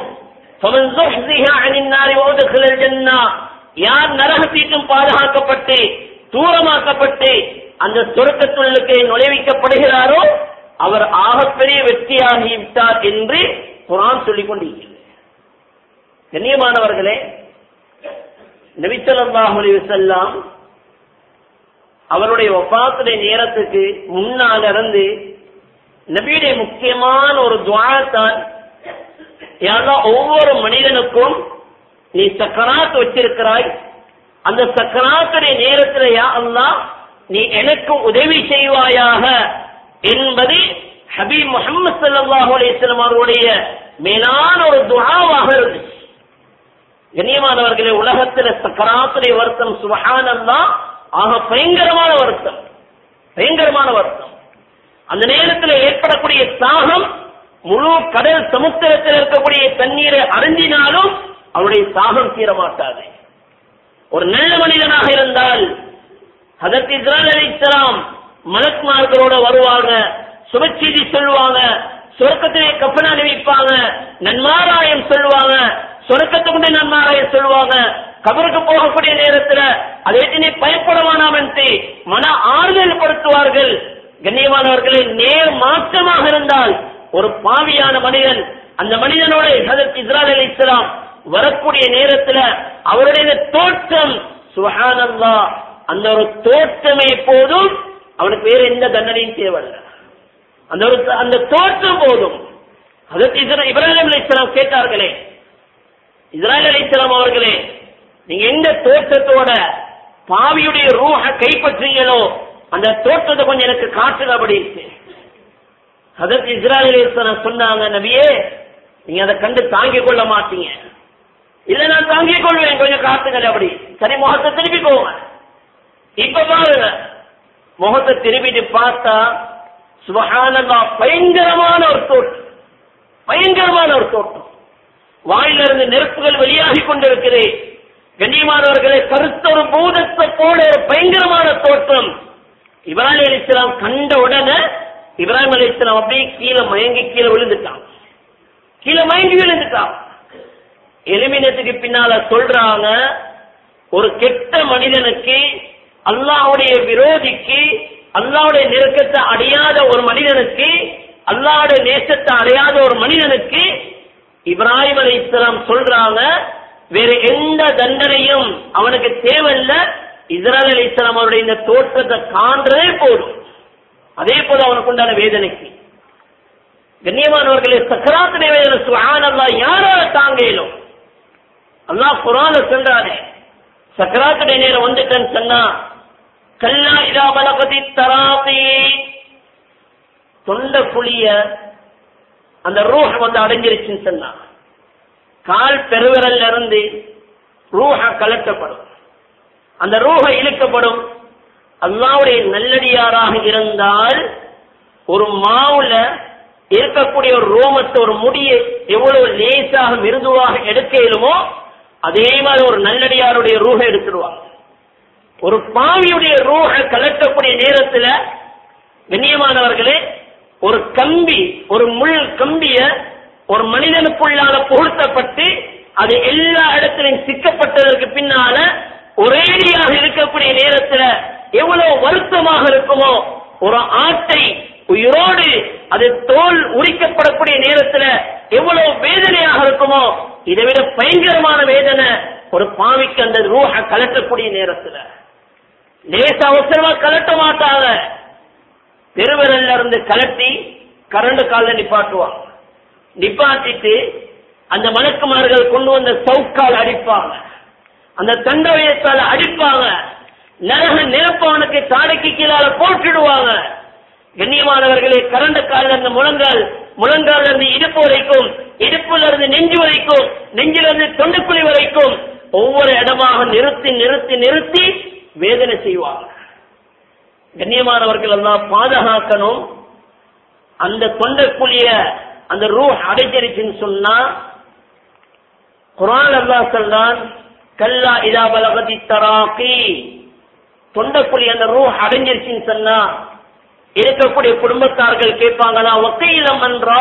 யார் நரகத்தீட்டும் பாதுகாக்கப்பட்டு தூரமாக்கப்பட்டு அந்த சொருக்கத்துள்ளுக்கு நுழைவிக்கப்படுகிறாரோ அவர் ஆகப்பெரிய வெற்றியாகி விட்டார் என்று குரான் சொல்லிக் கொண்டிருக்கிறது கண்ணியமானவர்களே நபித்தல்லாஹு அலைஹி வஸல்லம் அவருடைய ஒப்பாத்துடைய நேரத்துக்கு முன்னால் இருந்து நபியுடைய முக்கியமான ஒரு துவாரத்தான் யாரா ஒவ்வொரு மனிதனுக்கும் நீ சக்கராத் வச்சிருக்கிறாய் அந்த சக்கராத்துடைய நேரத்தில் யா அல்லா நீ எனக்கு உதவி செய்வாயாக என்பது ஹபீப் முகமது சல்லாஹூ அலிஸ்லாம் அவருடைய மேலான ஒரு துவாவாக இருந்துச்சு கண்ணியமானவர்களே உலகத்தில் சக்கராத்துடைய வருத்தம் சுபஹானல்லா ஆக பயங்கரமான வருத்தம் பயங்கரமான வருத்தம் அந்த நேரத்தில் ஏற்படக்கூடிய தாகம் முழு கடல் சமுத்திரத்தில் இருக்கக்கூடிய தண்ணீரை அருந்தினாலும் அவருடைய தாகம் தீர மாட்டாது ஒரு நல்ல மனிதனாக இருந்தால் அதற்கு இஸ்ரால் அலி இஸ்லாம் மலக்குமார்களோட வருவாங்க சுபச்செய்தி சொல்லுவாங்க சொர்க்கத்திலே கப்பல் அணிவிப்பாங்க நன்மாராயம் சொல்லுவாங்க சொர்க்கத்துக்குண்டே நன்மாராயம் சொல்லுவாங்க கபருக்கு போகக்கூடிய நேரத்துல அதை நீ பயப்பட வேணாம் என்று மன ஆறுதல் படுத்துவார்கள் கண்ணியமானவர்களே நேர் மாற்றமாக இருந்தால் ஒரு பாவியான மனிதன் அந்த மனிதனோட ஹதரத் இஸ்ரால் அலி இஸ்லாம் வரக்கூடிய நேரத்துல அவருடைய தோற்றம் சுஹானல்லா அந்த ஒரு தோற்றமே போதும் அவனுக்கு வேற எந்த தண்டனையும் தேவையில்லை அந்த ஒரு அந்த தோற்றம் போதும் அதற்கு இஸ்ரா- இப்ராஹிம் அலி இஸ்லாம் கேட்டார்களே இஸ்ராயல் அலிஸ்லாம் அவர்களே நீங்க எந்த தோற்றத்தோட பாவியுடைய ரூஹ கைப்பற்றீங்களோ அந்த தோற்றத்தை கொஞ்சம் எனக்கு காட்டுங்க அப்படின்னு அதற்கு இஸ்ராயல் அலிஸ்லாம் சொன்னாங்க நபியே நீங்க அதை கண்டு தாங்கிக் கொள்ள மாட்டீங்க இல்ல நான் தாங்கிக் கொள்வேன் கொஞ்சம் காட்டுங்க அப்படி சரி முகத்தை திருப்பி போங்க இப்ப பாருங்க முகத்தை திரும்பிட்டு பார்த்தா சுபஹானல்லா பயங்கரமான ஒரு தோட்டம் பயங்கரமான ஒரு தோட்டம் வாயிலிருந்து நெருப்புகள் வெளியாகி கொண்டிருக்கிறேன் கண்ணியமானவர்களை கருத்த ஒரு பூதத்தை போல ஒரு பயங்கரமான தோற்றம் இப்ராஹிம் அலி இஸ்லாம் கண்ட உடனே இப்ராஹிம் அலி இஸ்லாம் அப்படியே கீழே மயங்கி கீழே விழுந்துட்டான் கீழே மயங்கி விழுந்துட்டான் எலிமினத்துக்கு பின்னால சொல்றாங்க ஒரு கெட்ட மனிதனுக்கு அல்லாஹ்வுடைய விரோதிக்கு அல்லாஹ்வுடைய நெருக்கத்தை அடையாத ஒரு மனிதனுக்கு அல்லாஹ்வுடைய நேசத்தை அடையாத ஒரு மனிதனுக்கு இப்ராஹிம் அலி இஸ்லாம் சொல்றாங்க வேற எந்த தண்டனையும் அவனுக்கு தேவையில்ல இஸ்ராயல் அலி இஸ்லாம் அவருடைய இந்த தோற்றத்தை காண்றதே போதும் அதே போல அவனுக்கு உண்டான வேதனைக்கு கண்ணியமானவர்களே சக்கராத்துடைய வேதனை சுகானல்லா யாரால தாங்க இயலும் அல்லாஹ் குரான சொல்றானே சக்கராத்துடைய நேரம் வந்துட்டேன்னு சொன்னா கல்லா இதா பலகதி தராசி தொண்ட குழிய அந்த ரூஹ் வந்து அடைஞ்சிருச்சுன்னு சொன்னா கால் பெருவிரல்ல இருந்து ரூஹ கலட்டப்படும் அந்த ரூஹ இழுக்கப்படும் அல்லாவுடைய நல்லடியாராக இருந்தால் ஒரு மாவுல இருக்கக்கூடிய ஒரு ரோமத்தை ஒரு முடியை எவ்வளவு லேசாக மிருதுவாக எடுக்க இயலுமோ அதே மாதிரி ஒரு நல்லடியாருடைய ரூஹ எடுத்துருவாங்க ஒரு பாவியுடைய ரூஹ கலட்டக்கூடிய நேரத்துல கண்ணியமானவர்களே ஒரு கம்பி ஒரு முள் கம்பிய ஒரு மனிதனுக்குள்ளால புகுத்தப்பட்டு அது எல்லா இடத்திலும் சிக்கப்பட்டதற்கு பின்னால ஒரேடியாக இருக்கக்கூடிய நேரத்துல எவ்வளவு வருத்தமாக இருக்குமோ ஒரு ஆட்டை உயிரோடு அது தோல் உரிக்கப்படக்கூடிய நேரத்துல எவ்வளவு வேதனையாக இருக்குமோ இதை விட பயங்கரமான வேதனை ஒரு பாவிக்கு அந்த ரூஹ கலட்டக்கூடிய நேரத்துல லேச அவசரமா கலட்ட மாட்டாங்க பெருவிரல்ல இருந்து கலட்டி கரண்டு கால நிப்பாட்டுவாங்க நிப்பாட்டிட்டு அந்த மலக்குமார்கள் கொண்டு வந்த சவுக்கால் அடிப்பாங்க அந்த தண்டவயத்தால் அடிப்பாங்க நரக நெருப்பவனுக்கு தாடைக்கு கீழால போட்டுடுவாங்க கண்ணியமானவர்களே கரண்ட காலில் இருந்து முழங்கால் முழங்கால இருந்து இடுப்பு வரைக்கும் இடுப்புல இருந்து நெஞ்சு வரைக்கும் நெஞ்சில இருந்து தொண்டுக்குழி வரைக்கும் ஒவ்வொரு இடமாக நிறுத்தி நிறுத்தி நிறுத்தி வேதனை செய்வாங்க கண்ணியமானவர்கள் எல்லாம் பாதுகாக்கணும் அந்த தொண்டக்குழிய அந்த ரூ அடைச்சிருச்சுன்னு சொன்னா குரான் அல்லா சொல்றான் கல்லா இதா பலகதி தராக்கி தொண்டக்குழி அந்த ரூ அடைஞ்சிருச்சுன்னு சொன்னா இருக்கக்கூடிய குடும்பத்தார்கள் கேட்பாங்களா ஒக்கையிலம் என்றா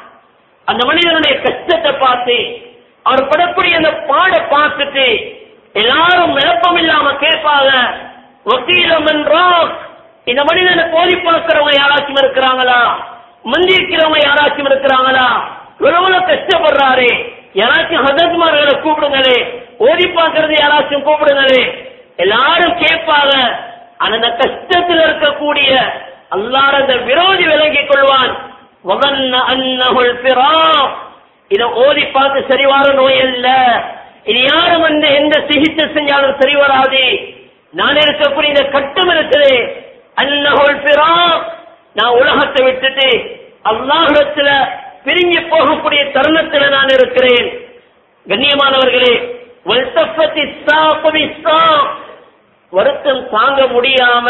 அந்த மனிதனுடைய கஷ்டத்தை பார்த்து அவர் படக்கூடிய அந்த பாட பார்த்துட்டு எல்லாரும் விளப்பம் இல்லாம கேட்பாங்க வக்கீலம் என்றா இந்த மனிதனை போதி பார்க்கிறவங்க யாராச்சும் இருக்கிறாங்களா மந்திரிக்கிறவங்க யாராச்சும் இருக்கிறாங்களா எவ்வளவு கஷ்டப்படுறாரு யாராச்சும் ஹசத்மார்களை கூப்பிடுங்களே ஓதி பார்க்கறது யாராச்சும் கூப்பிடுங்களே எல்லாரும் கேட்பாங்க அந்த கஷ்டத்தில் இருக்கக்கூடிய அல்லாத அந்த விரோதி விளங்கிக் கொள்வான் வதன்ன அன்னஹுல் ஃபிராக் இத ஓதி பார்த்து சரி வர நோய் அல்ல இது யாரும் வந்து எந்த சிகிச்சை செஞ்சாலும் சரி வராது நான் இருக்கக்கூடிய இந்த கட்டம் இருக்குது அன்னஹுல் ஃபிராக் நான் உலகத்தை விட்டுட்டு அல்லாஹிடத்துல பிரிஞ்சு போகக்கூடிய தருணத்துல நான் இருக்கிறேன் கண்ணியமானவர்களே வல்தஃபத்தி ஸாக்கு பிஸ்ஸாக். வருத்தம் தாங்க முடியாம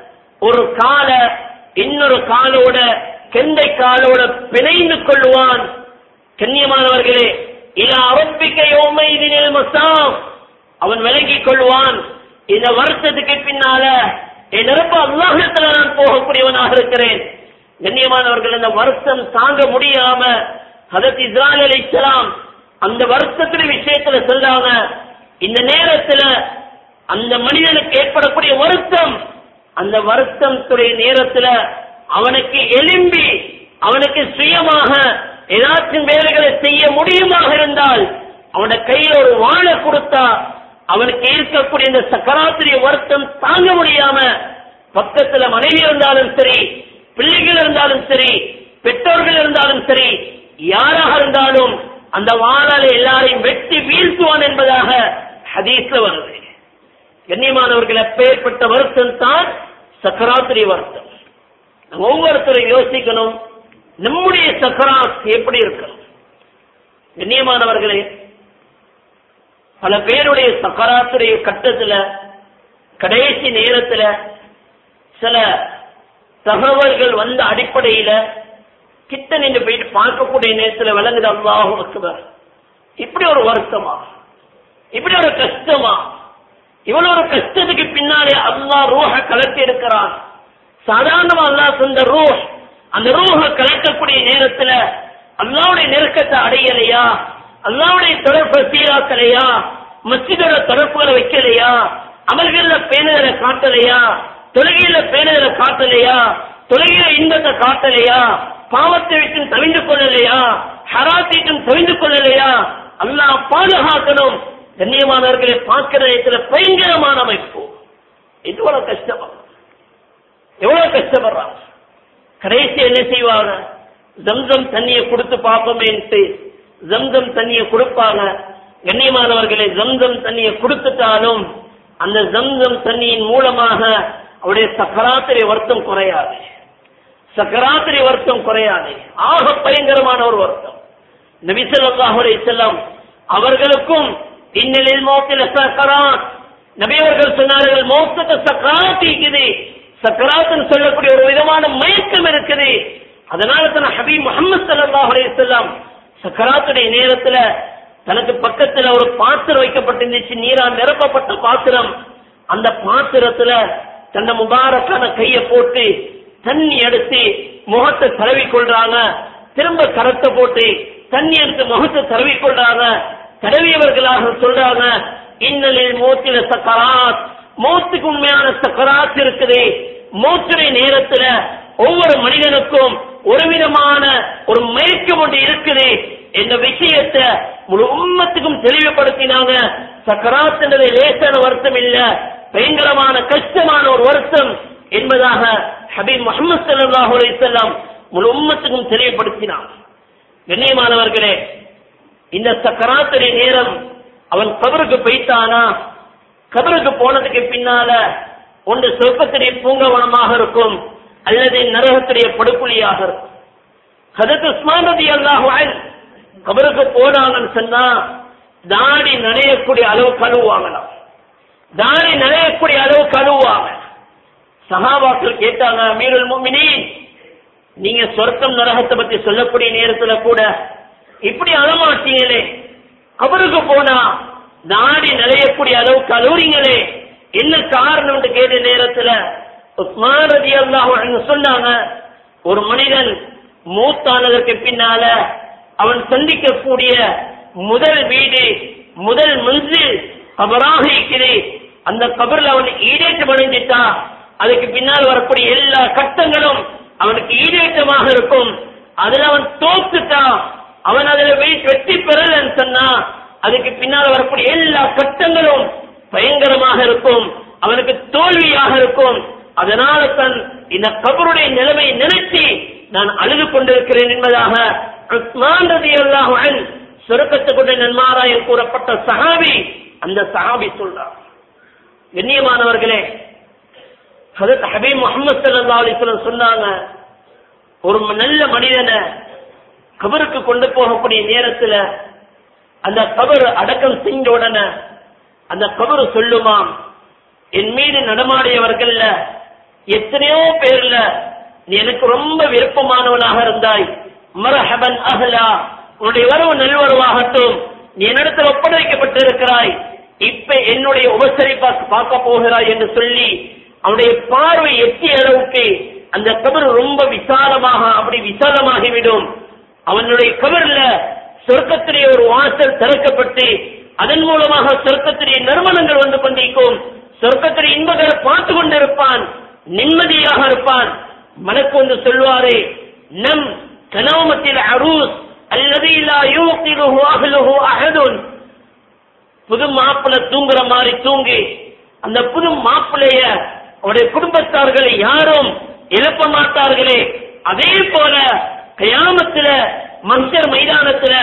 ஒரு கால இன்னொரு காலோட கெண்டை காலோட பிணைந்து கொள்வான் கண்ணியமானவர்களே இல அரப்பிக்க யோமைதினில் மசாம் அவன் விலகிக் கொள்வான் இந்த வருத்தத்துக்கு பின்னால என் நிரப்ப அல்லாஹத்துல நான் போகக்கூடியவனாக இருக்கிறேன் கண்ணியமானவர்கள் இந்த வருத்தம் தாங்க முடியாம ஹதத் இஸ்ராயல் அலைஹிஸ்ஸலாம் அந்த வருத்தத்துடைய விஷயத்துல சொல்றாங்க இந்த நேரத்துல அந்த மனிதனுக்கு ஏற்படக்கூடிய வருத்தம் அந்த வருத்தத்துடைய நேரத்துல அவனுக்கு எலும்பி அவனுக்கு சுயமாக ஏதாச்சும் வேலைகளை செய்ய முடியுமாக இருந்தால் அவன கையில ஒரு வாழை கொடுத்தா அவனுக்கு இருக்கக்கூடிய இந்த சக்கராத்திரிய வருத்தம் தாங்க முடியாம பக்கத்துல மனைவி இருந்தாலும் சரி பிள்ளைகள் இருந்தாலும் சரி பெற்றோர்கள் இருந்தாலும் சரி யாராக இருந்தாலும் அந்த வாளால எல்லாரையும் வெட்டி வீழ்த்துவான் என்பதாக ஹதீஸ்ல வருது கண்ணியமானவர்கள் எப்பேற்பட்ட வருத்தம் தான் சக்கராத்திரி வருத்தம் நம்ம ஒவ்வொருத்தரும் யோசிக்கணும் நம்முடைய சக்கராத் எப்படி இருக்கணும் கண்ணியமானவர்களே பல பேருடைய சக்கராத்துடைய கட்டத்துல கடைசி நேரத்துல சில தகவல்கள் வந்த அடிப்படையில கிட்ட நின்று போயிட்டு பார்க்கக்கூடிய நேரத்துல விளங்குது அல்லாஹு அக்பர் இப்படி ஒரு வருத்தமா இப்படி ஒரு கஷ்டமா இவ்வளவு ஒரு கஷ்டத்துக்கு பின்னாலே அல்லாஹ் ரூஹ கலட்டி இருக்கிறான் சாதாரணமா அல்லாஹ் சொந்த ரூஹ் அந்த ரூஹ கலட்டக்கூடிய நேரத்துல அல்லாவுடைய நெருக்கத்தை அடையலையா அல்லாவுடைய தொடர்பை சீராக்கலையா மஸ்ஜிதோட தொடர்புகளை வைக்கலையா அமல்கள்ல பேணுதலை காட்டலையா தொழுகையில பேணுதலை காட்டலையா தொழுகையில இன்பத்தை காட்டலையா பாவத்தை விட்டு தவிந்து கொள்ளலையா ஹராத்திட்டும் தவிந்து கொள்ளலையா அல்லாஹ் பாதுகாக்கணும் கண்ணியமானவர்களை பார்க்கிற இடத்துல பயங்கரமான அமைப்பு எவ்வளவு கஷ்டமா எவ்வளவு கஷ்டப்படுறாங்க கடைசி என்ன செய்வாங்க ஜம்சம் தண்ணியை கொடுத்து பார்ப்போமேன்ட்டு ஜம்சம் தண்ணியை கொடுப்பாங்க கண்ணியமானவர்களை ஜம்சம் தண்ணியை கொடுத்துட்டாலும் அந்த ஜம்சம் தண்ணியின் மூலமாக அவருடைய சக்கராத்திரி வருத்தம் குறையாது சக்கராத்திரி வருத்தம் குறையாது ஆக பயங்கரமான ஒரு வருத்தம் நபிசல்லாஹு செல்லம் அவர்களுக்கும் இந்நிலையில் மோத்தில சக்கராத் நபி அவர்கள் சொன்னார்கள் மோத்தத்தை சக்கராத் இருக்குது சக்கராத்துன்னு சொல்லக்கூடிய ஒரு விதமான மயக்கம் இருக்குது அதனால தான் ஹபீப் முகமது சல்லாஹ் அலையம் சக்கராத்துடைய நேரத்துல தனக்கு பக்கத்துல ஒரு பாத்திரம் வைக்கப்பட்டிருந்துச்சு நீரா நிரப்பப்பட்ட பாத்திரம் அந்த பாத்திரத்துல தன்னை முபாரக்கான கைய போட்டு தண்ணி எடுத்து முகத்தை தடவி கொள்றாங்க திரும்ப கரத்தை போட்டு தண்ணி எடுத்து முகத்தை தடவி கொள்றாங்க தடவியவர்களாக சொல்றாங்க இன்னலில் மூத்தில சக்கராத் மௌத்துக்கு உண்மையான சக்கராத் இருக்குது மௌத்துடைய நேரத்துல ஒவ்வொரு மனிதனுக்கும் ஒரு விதமான ஒரு மயக்கம் ஒன்று இருக்குது என்ற விஷயத்தை முழு உம்மத்துக்கும் தெளிவுபடுத்தினாங்க சக்கராத் என்றது லேசான வருத்தம் இல்ல பயங்கரமான கஷ்டமான ஒரு வருத்தம் என்பதாக ஹபீப் முகமது சல்லாஹூ அலையம் முழு உம்மத்துக்கும் தெளிவுபடுத்தினான் கண்ணியமானவர்களே இந்த சக்கராத்திரி நேரம் அவன் கபருக்கு போயிட்டானா கபருக்கு போனதுக்கு பின்னால ஒன்று சொர்க்கத்துடைய பூங்கவனமாக இருக்கும் அல்லது நரகத்துடைய படுகொலியாக இருக்கும் ஹதத் உஸ்மான் ரதி அல்லாஹ் கபருக்கு போனாங்கன்னு சொன்னா தாடி நனையக்கூடிய அளவு கழுவுவாங்களாம் தாடி நனையக்கூடிய அளவு கழுவுவாங்க சஹாபாக்கள் கேட்டாங்க அமீருல் முமினி நீங்க சொர்க்கம் நரகத்தை பத்தி சொல்லக்கூடிய நேரத்துல கூட இப்படி அழமாட்டீங்களே கபருக்கு போனா நாடி நிலையக்கூடிய அளவுக்கு அழுவுறீங்களே என்ன காரணம் கேட்ட நேரத்துல உஸ்மான் ரதி அல்லாஹ் சொன்னாங்க ஒரு மனிதன் மூத்தானதற்கு பின்னால அவன் சந்திக்கக்கூடிய முதல் வீடு முதல் மஞ்சில் கபராக இருக்கிறது அந்த கபரில் அவன் ஈடேற்றம் அடைஞ்சிட்டா அதுக்கு பின்னால் வரக்கூடிய எல்லா கட்டங்களும் அவனுக்கு ஈடேற்றமாக இருக்கும் அதுல அவன் தோத்துட்டான் அவன் அதுல வெய்- வெற்றி பெறலன்னு சொன்னா அதுக்கு பின்னால் வரக்கூடிய எல்லா கட்டங்களும் பயங்கரமாக இருக்கும் அவனுக்கு தோல்வியாக இருக்கும் அதனால தான் இந்த கபருடைய நிலைமையை நினைச்சு நான் அழுது கொண்டிருக்கிறேன் என்பதாக உஸ்மான் ரலியல்லாஹு அன்ஹு சுரக்கத்தை கொண்ட நன்மாராயம் கூறப்பட்ட சஹாபி அந்த சஹாபி சொல்றார் கண்ணியமானவர்களே ஹதரத் ஹபீப் முகமது ஸல்லல்லாஹு அலைஹி வஸல்லம் சொன்னாங்க ஒரு நல்ல மனிதனை கபருக்கு கொண்டு போகக்கூடிய நேரத்துல அந்த கபர் அடக்கம் செஞ்ச உடனே அந்த கபரு சொல்லுமாம் என் மீது நடமாடியவர்கள்ல எத்தனையோ பேர்ல நீ எனக்கு ரொம்ப விருப்பமானவனாக இருந்தாய் மரஹபன் அஹ்லா உன்னுடைய வரவு நல்வரவாகட்டும் நீ என்னிடத்தில் ஒப்படைக்கப்பட்டிருக்கிறாய் இப்ப என்னுடைய உபசரிப்பா பார்க்க போகிறாய் என்று சொல்லி அவனுடைய பார்வை எட்டிய அளவுக்கு அந்த கபர் ரொம்ப விசாலமாக அப்படி விசாலமாகிவிடும் அவனுடைய கபர்ல சொர்க்கத்திலே ஒரு வாசல் திறக்கப்பட்டு அதன் மூலமாக சொர்க்கத்திலே நறுமணங்கள் வந்து கொண்டிருக்கும் சொர்க்கத்திலே இன்பங்களை பார்த்து கொண்டிருப்பான் நிம்மதியாக இருப்பான் மனக்கு வந்து சொல்வாரே நம் கனோமத்தில் அரூஸ் அல்லது இல்லா யூக்கிலுஹு அஹ்லுஹு அஹதுன் புது மாப்பிள்ளை தூங்குற மாதிரி தூங்கி அந்த புது மாப்பிள்ளைய அவருடைய குடும்பத்தார்களை யாரும் எழுப்ப மாட்டார்களே அதே போல கயாமத்துல மன்சர் மைதானத்துல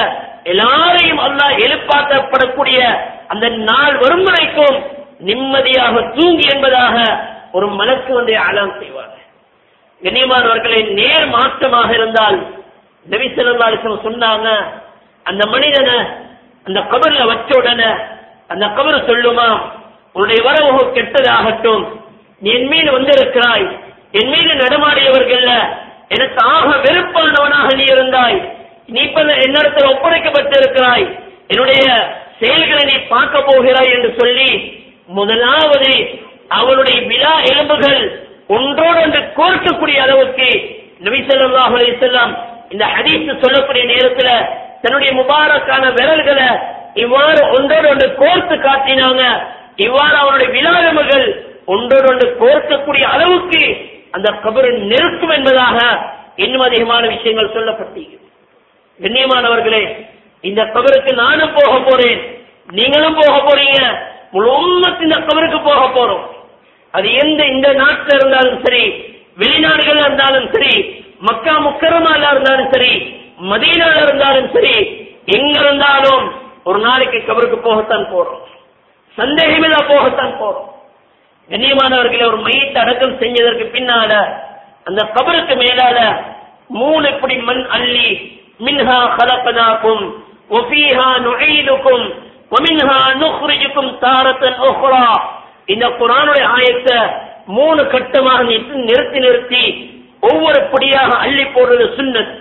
எல்லாரையும் அல்லாஹ் எழுப்பாற்றப்படக்கூடிய அந்த நாள் வரும் வரைக்கும் நிம்மதியாக தூங்கி என்பதாக ஒரு மலக்கு வந்து அலாம் செய்வார் கண்ணியமானவர்களே நேர் மாற்றமாக இருந்தால் நபி ஸல்லல்லாஹு அலைஹி வஸல்லம் சொன்னாங்க அந்த மனிதனை அந்த கபர்ல வச்ச உடனே அந்த கபர் சொல்லுமா உன்னுடைய வரவு கெட்டதாகட்டும் நீ என் மீது வந்திருக்கிறாய் என் மீது நடமாடியவர்கள்ல எனக்கு ஆக வெறுப்பானவனாக நீ இருந்தாய் நீ இப்ப என்னிடத்தில் ஒப்படைக்கப்பட்டிருக்கிறாய் என்னுடைய செயல்களை நீ பார்க்க போகிறாய் என்று சொல்லி முதலாவது அவளுடைய விழா எலும்புகள் ஒன்றோடு ஒன்று கோர்க்கக்கூடிய அளவுக்கு நபி ஸல்லல்லாஹு அலைஹி வஸல்லம் இந்த ஹதீஸ் சொல்லக்கூடிய நேரத்துல தன்னுடைய முபாரக்கான விரல்களை இவ்வாறு ஒன்றோடு ஒன்று கோர்த்து காட்டினாங்க இவ்வாறு அவருடைய விழா எலும்புகள் ஒன்றோடு ஒன்று கோர்க்கக்கூடிய அளவுக்கு அந்த கபரு நெருக்கும் என்பதாக இன்னும் அதிகமான விஷயங்கள் சொல்லப்பட்டீங்க கண்ணியமானவர்களே இந்த கபருக்கு நானும் போக போறேன் நீங்களும் போக போறீங்க முழு உம்மத்து இந்த கபருக்கு போக போறோம் அது எந்த இந்த நாட்டில் இருந்தாலும் சரி வெளிநாடுகள் இருந்தாலும் சரி மக்கா முக்கரமால இருந்தாலும் சரி மதீனால இருந்தாலும் சரி எங்க இருந்தாலும் ஒரு நாளைக்கு கபருக்கு போகத்தான் போறோம் சந்தேகமில்லா போகத்தான் போறோம் கண்ணியமானவர்களை ஒரு மையத்தை அடக்கம் செஞ்சதற்கு பின்னால அந்த கபருக்கு மேலால மூணு இப்படி மண் அள்ளி மின்ஹா خلقناكم وفيها نعيدكم ومنها نخرجكم تارة أخرى இந்த குரானுடைய ஆயத்தை மூணு கட்டமாக நிறுத்தி நிறுத்தி நிறுத்தி ஒவ்வொரு படியாக அள்ளி போடுறது சுன்னத்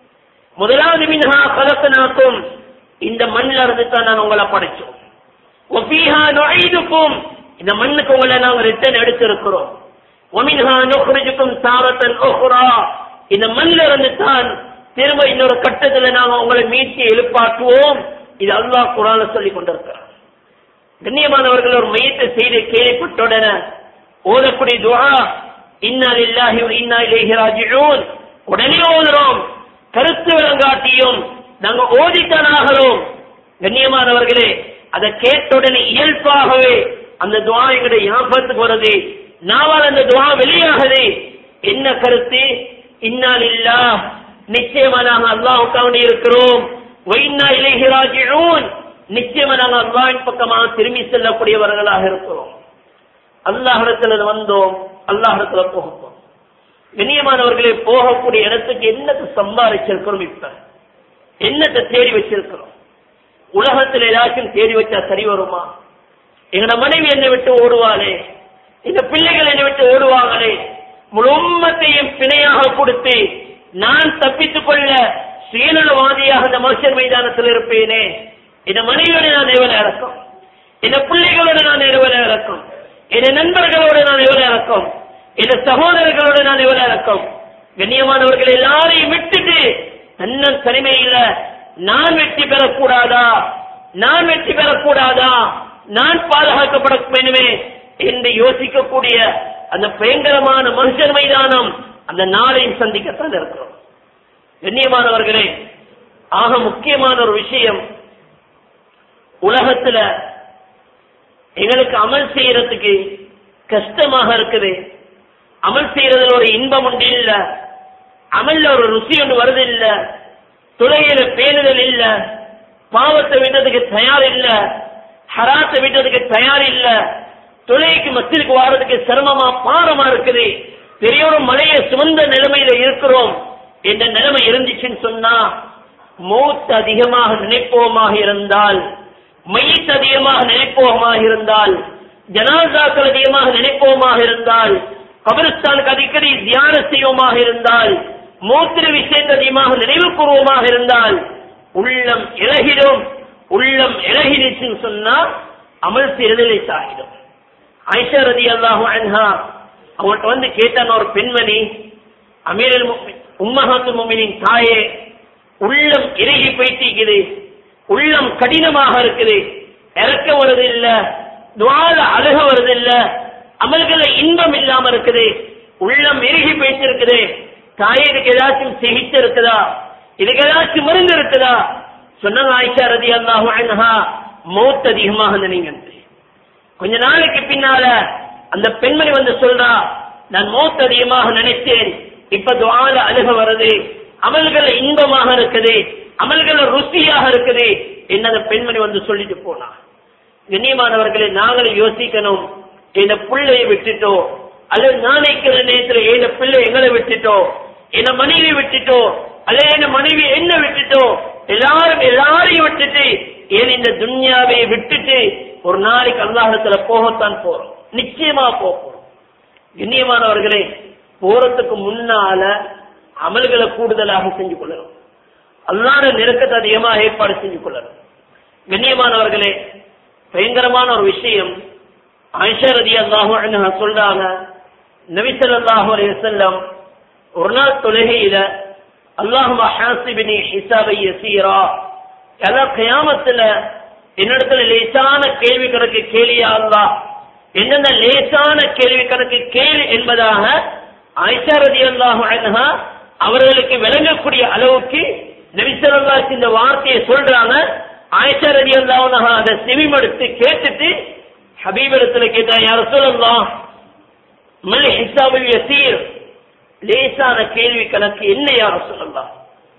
முதலாவது மின்ஹா கலக்கனாக்கும் இந்த மண்ணில் இருந்து தான் நான் உங்களை படைச்சோம் ஒபீஹா நுழைதுக்கும் இந்த மண்ணுக்கு உங்களை நாங்க ரிட்டர்ன் எடுத்திருக்கிறோம் ஒமின்ஹா நுஹ்ரிஜுக்கும் தாரத்தன் உஹ்ரா இந்த மண்ணில் இருந்து தான் திரும்ப இன்னொரு கட்டத்துல நாங்க உங்களை மீட்டி எழுப்பாட்டுவோம் இது அல்லாஹ் குரான சொல்லி கொண்டிருக்கிறார் கண்ணியமானவர்கள் ஒரு மையத்தை செய்து கேள்விப்பட்ட உடனே ஓதக்கூடிய துவா இன்னா லில்லாஹி வ இன்னா இலைஹி ராஜிஊன் உடனே ஓதுறோம் கருத்து விளங்காட்டியும் நாங்க ஓதித்தான் ஆகிறோம் கண்ணியமானவர்களே அதை கேட்ட உடனே இயல்பாகவே அந்த துவா எங்களுடைய ஞாபகத்துக்கு வருது நாவால் அந்த துவா வெளியாகுது என்ன கருத்து இன்னால் இல்லா நிச்சயமா நாங்க அல்லாஹுக்காக இருக்கிறோம் வைனா இலைஹி ராஜிஊன் நிச்சயமா நாங்க அல்லாஹ்வின் பக்கமாக திரும்பி செல்லக்கூடியவர்களாக இருக்கிறோம் அல்லாஹிடத்துல வந்தோம் அல்லாஹிடத்துல போகப்போம் கண்ணியமானவர்களே போகக்கூடிய இடத்துக்கு என்னத்தை சம்பாதிச்சிருக்கிறோம் இப்ப என்னத்தை தேடி வச்சிருக்கிறோம் உலகத்துல ஏதாச்சும் தேடி வச்சா சரி வருமா எங்கட மனைவி என்னை விட்டு ஓடுவாளே எங்க பிள்ளைகள் என்னை விட்டு ஓடுவாங்களே முழு உம்மத்தையும் பிணையாக கொடுத்து நான் தப்பித்துக் கொள்ள சுயநலவாதியாக இந்த மனுஷர் மைதானத்தில் இருப்பேனே என் மனைவியோட நான் எவ்வளவு இறக்கம் என் பிள்ளைகளோட நான் எவ்வளவு இறக்கம் என் நண்பர்களோட நான் எவ்வளவு இறக்கம் என் சகோதரர்களோட நான் எவ்வளவு இறக்கம் கண்ணியமானவர்கள் எல்லாரையும் விட்டுட்டு தன்னன் தனிமையில நான் வெற்றி பெறக்கூடாதா நான் வெற்றி பெறக்கூடாதா நான் பாதுகாக்கப்பட வேண்டுமே என்று யோசிக்கக்கூடிய அந்த பயங்கரமான மனுஷன் மைதானம் அந்த நாளையும் சந்திக்கத்தான் இருக்கிறோம் கண்ணியமானவர்களே ஆக முக்கியமான ஒரு விஷயம் உலகத்துல எங்களுக்கு அமல் செய்யறதுக்கு கஷ்டமாக இருக்குது அமல் செய்யறதுல ஒரு இன்பம் உண்டு இல்ல அமல்ல ஒரு ருசி ஒன்று வருது இல்ல துறையில பேணுதல் இல்ல பாவத்தை விட்டதுக்கு தயார் இல்ல ஹராத்தை விட்டதுக்கு தயார் இல்ல தொழிலுக்கு மத்திற்கு வாரதுக்கு சிரமமா பாரமா இருக்குது பெரிய ஒரு மலையை சுமந்த நிலைமையில இருக்கிறோம் என்ற நிலைமை இருந்துச்சுன்னு சொன்னா மூத்து அதிகமாக நினைப்போமாக இருந்தால் மையத்து அதிகமாக நினைப்போமாக இருந்தால் ஜனாசாக்கள் அதிகமாக நினைப்போமாக இருந்தால் கபிரஸ்தானுக்கு அடிக்கடி தியான செய்வோமாக இருந்தால் மூத்திர விஷயத்தை அதிகமாக நினைவு கூறுவோமாக இருந்தால் உள்ளம் இழகிடும் உள்ளம் இழகிடுச்சுன்னு சொன்னா அமல் செய்யறதில்லை சாகிடும் ஐஷா ரதி அல்லாஹு அன்ஹா அவங்கள்ட்ட வந்து கேட்டான் ஒரு பெண்மணி அமீரல் உம்மஹாத்து முமினின் தாயே உள்ளம் இறுகி போயிட்டிருக்குது உள்ளம் கடினமாக இருக்குது இறக்க வருது இல்ல துவால அழுக வருது இல்ல அமல்கள இன்பம் இல்லாம இருக்குது உள்ளம் இறுகி போயிட்டு இருக்குது தாயே இதுக்கு ஏதாச்சும் சிகிச்சை இருக்குதா இதுக்கு ஏதாச்சும் மருந்து இருக்குதா சொன்னாங்க ஆயிஷா ரதி அல்லாஹு அன்ஹா மௌத் அதிகமாக நினைங்க கொஞ்ச நாளைக்கு பின்னால அந்த பெண்மணி வந்து சொல்றா நான் மௌத் அதிகமாக நினைத்தேன் இப்ப துவால அழுக வருது அமல்கள் இன்பமாக இருக்குது அமல்கள் ருசியாக இருக்குது என்ன அந்த பெண்மணி வந்து சொல்லிட்டு போனா கண்ணியமானவர்களை நாங்களும் யோசிக்கணும் இந்த பிள்ளையை விட்டுட்டோ அல்லது நாளைக்கிற நேரத்தில் இந்த பிள்ளை எங்களை விட்டுட்டோ என்ன மனைவி விட்டுட்டோ அல்லது என்ன மனைவி என்ன விட்டுட்டோ எல்லாரும் எல்லாரையும் விட்டுட்டு ஏன் இந்த துன்யாவை விட்டுட்டு ஒரு நாளைக்கு அல்லாஹத்துல போகத்தான் போறோம் நிச்சயமா போறோம் கண்ணியமானவர்களே போறதுக்கு முன்னால அமல்களை கூடுதலாக செஞ்சு கொள்ளணும் அல்லாத நெருக்கத்தை அதிகமாக ஏற்பாடு செஞ்சு கொள்ளணும் கண்ணியமானவர்களே பயங்கரமான ஒரு விஷயம் ஆயிஷா ரதி அல்லாஹு சொல்றாங்க நபிசல்லாஹு அலைஹி வஸல்லம் ஒரு நாள் தொழுகையில அல்லாஹுமா ஹாசிபினி ஹிசாபை யசீரா எல்லா கயாமத்துல என்னிடத்துல லேசான கேள்வி கணக்கு கேளியா அல்லா என்னென்ன லேசான கேள்வி கணக்கு கேள் என்பதாக ஆயிஷா ரதி அல்லாஹு அன்ஹா அவர்களுக்கு விளங்கக்கூடிய அளவுக்கு நபிசல்லாஸ் இந்த வார்த்தையை சொல்றாங்க ஆயிஷா ரதி அல்லாஹ் அதை செவிமடுத்து கேட்டுட்டு ஹபீபிடத்துல கேட்டா யார சொல்லலாம் மல் ஹிசாபுல் யசீர் லேசான கேள்வி கணக்கு என்ன யார சொல்லலாம்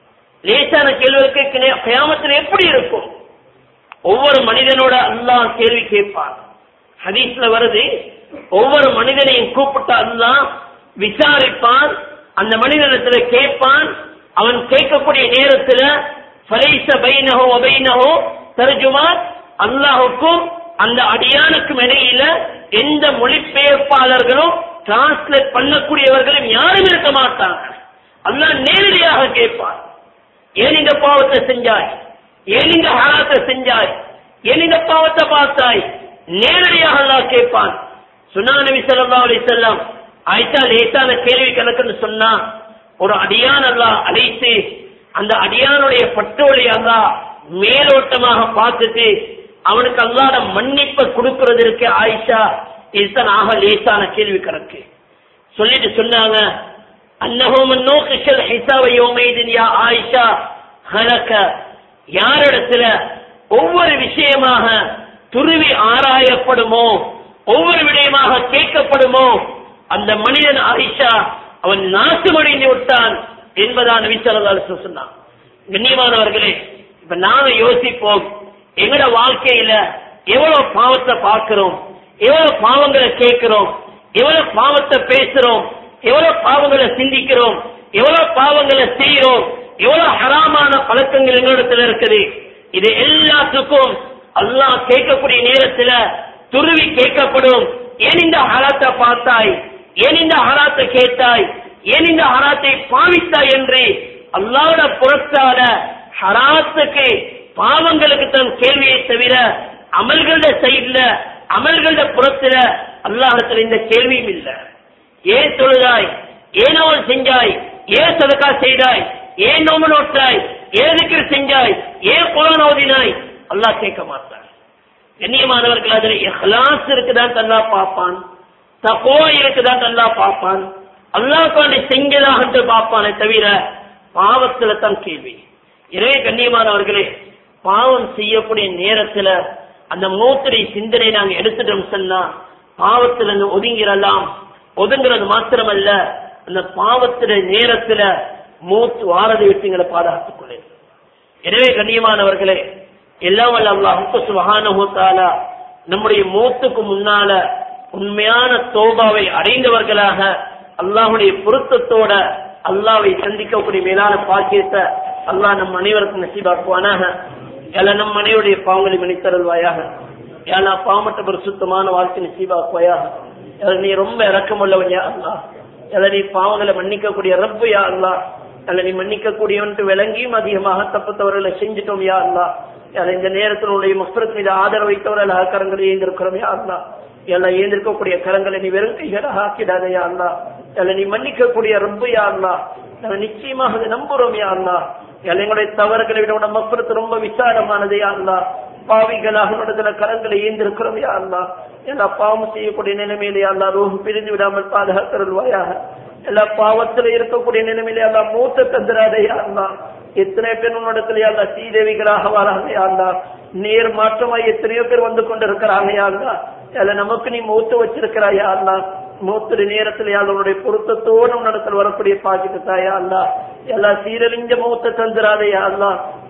லேசான கேள்விக்கு கயாமத்தில் எப்படி இருக்கும் ஒவ்வொரு மனிதனோட அல்லாஹ் கேள்வி கேட்பான் ஹதீஸ்ல வருது ஒவ்வொரு மனிதனையும் கூப்பிட்ட அல்லாஹ் விசாரிப்பான் அந்த மனிதனிடத்துல கேட்பான் அவன் கேட்கக்கூடிய நேரத்துல ஃபலைஸ பைனஹு வ பைனஹு தர்ஜுமான் அல்லாஹ்வுக்கும் அந்த அடியானுக்கும் இடையில எந்த மொழிபெயர்ப்பாளர்களும் டிரான்ஸ்லேட் பண்ணக்கூடியவர்களும் யாரும் இருக்க மாட்டாங்க அல்லாஹ் நேரடியாக கேட்பான் ஏன் இந்த பாவத்தை செஞ்சாய் ஏன் இந்த ஹராத்தை செஞ்சாய் ஏன் இந்த பாவத்தை பார்த்தாய் நேரடியாக அல்லாஹ் கேட்பான் சுன்னா நபி ஸல்லல்லாஹு அலைஹி வஸல்லம் ஆயிஷா லேசான கேள்வி கணக்குன்னு சொன்னா ஒரு அடியான் அல்லாஹ் அழைத்து அந்த அடியானுடைய பட்டோலை அல்லாஹ் மேலோட்டமாக பார்த்துட்டு அவனுக்கு அல்லாத மன்னிப்பை கொடுக்கறதற்கு ஆயிஷா இதுதான் ஆக லேசான கேள்வி கணக்கு சொல்லிட்டு சொன்னாங்க அன்னஹும் நோக்கிஷல் ஹிசாவை யோமைதின் யா ஆயிஷா ஹலக்க யாரிடத்துல ஒவ்வொரு விஷயமாக துருவி ஆராயப்படுமோ ஒவ்வொரு விடயமாக கேட்கப்படுமோ அந்த மனிதன் ஆயிஷா அவன் நாசமடைந்து விட்டான் என்பதான் விசாரதால சொன்னான் கண்ணியமானவர்களே இப்ப நாங்க யோசிப்போம் எங்கட வாழ்க்கையில எவ்வளவு பாவத்தை பார்க்கிறோம் எவ்வளவு பாவங்களை கேட்கிறோம் எவ்வளவு பாவத்தை பேசுறோம் எவ்வளவு பாவங்களை சிந்திக்கிறோம் எவ்வளவு பாவங்களை செய்யறோம் எவ்வளவு ஹராமான பழக்கங்கள் எங்களிடத்துல இருக்குது இது எல்லாத்துக்கும் அல்லாஹ் கேட்கக்கூடிய நேரத்துல துருவி கேட்கப்படும் ஏன் இந்த ஹராத்தை பார்த்தாய் ஏன் இந்த ஹராத்தை கேட்டாய் ஏன் இந்த ஹராத்தை பாவித்தாய் என்று அல்லாவோட புறத்தால ஹராத்துக்கு பாவங்களுக்கு தன் கேள்வியை தவிர அமல்கள சைட்ல அமல்கள புறத்துல அல்லாஹத்துல இந்த கேள்வியும் இல்ல ஏன் தொழுதாய் ஏன் அவள் செஞ்சாய் ஏன் சதக்கா செய்தாய் ஏன் நோம்பு நோட்டாய் ஏன் திக்ர் செஞ்சாய் ஏன் குரான் ஓதினாய் அல்லாஹ் கேட்க மாட்டார் கண்ணியமானவர்கள் அதுல இஹ்லாஸ் இருக்குதான் தல்லா பார்ப்பான் தக்குவா இருக்குதான் தல்லா பார்ப்பான் அல்லாஹ் செஞ்சதாக பார்ப்பானே தவிர பாவத்துல தான் கேள்வி எனவே கண்ணியமானவர்களே பாவம் செய்யக்கூடிய நேரத்துல அந்த மூத்திரை சிந்தனை நாங்க எடுத்துட்டோம் சொன்னா பாவத்துல இருந்து ஒதுங்கிடலாம் ஒதுங்குறது மாத்திரமல்ல அந்த பாவத்துல நேரத்துல மூத்து வாரதை விட்டு எங்களை பாதுகாத்துக் கொள்ள எனவே கண்ணியமானவர்களே எல்லாம் வல்ல அல்லாஹுக்கு சுபஹானஹு தஆலா நம்முடைய மூத்துக்கு முன்னால உண்மையான தோபாவை அடைந்தவர்களாக அல்லாஹுடைய பொருத்தத்தோட அல்லாவை சந்திக்கக்கூடிய மேலான பாக்கியத்தை அல்லாஹ் நம் அனைவருக்கும் நசீபாக்குவானாக எல்லாம் நம் அனைவருடைய பாவங்களை மன்னித்தருள்வாயாக ஏன்னா பாவமற்ற பரிசுத்தமான வாழ்க்கை நசீபாக்குவாயாக எல்லாம் நீ ரொம்ப இறக்கமுள்ளவன் யா அல்லா எல்லாம் நீ பாவங்களை மன்னிக்கக்கூடிய ரப்பு யா அல்லா எல்லாம் நீ மன்னிக்கக்கூடியவன்ட்டு விளங்கியும் அதிகமாக தப்புத்தவர்களை செஞ்சுட்டோம் யா அல்லா எல்லாம் இந்த நேரத்தில் உடைய முஸ்தரத் மீது ஆதரவு வைத்தவர்கள் கரங்களை ஏந்திருக்கிறோம் யா அல்லா எல்லாம் ஏந்திருக்கக்கூடிய கரங்களை நீ வெறும் கைகளாக ஆக்கிடாத யா அல்லா எல்லாம் நீ மன்னிக்கக்கூடிய ரப்பு யா அல்லா நாங்க நிச்சயமாக அதை நம்புறோம் யா அல்லா எல்லாம் எங்களுடைய தவறுகளை விட மஃபரத்து ரொம்ப விசாலமானது யா அல்லா பாவிகளாக உன்னதத்துல கரங்களை ஏந்திருக்கிறோம் யா அல்லா எல்லா பாவம் செய்யக்கூடிய நிலைமையிலே அல்லா ரூஹ் பிரிந்து விடாமல் பாதுகாத்தருள்வாயாக எல்லா பாவத்துல இருக்கக்கூடிய நிலைமையிலே அல்லா மூத்த தந்திராதையா அல்லா எத்தனை பேர் உன்னிடத்துல அல்லா சீதேவிகளாக வராங்க அல்லா நேர் மாற்றமாய் எத்தனையோ பேர் வந்து கொண்டிருக்கிறாங்க அல்லா அல்ல நமக்கு நீ மூத்து வச்சிருக்கிறாயா அல்லா மூத்துடைய நேரத்துல உன்னுடைய பொருத்தத்தோடு உன்னிடத்தில் வரக்கூடிய பாக்கிட்டு தாயா அல்லா எல்லா சீரழிஞ்ச மூத்த தந்திராதையா அல்லா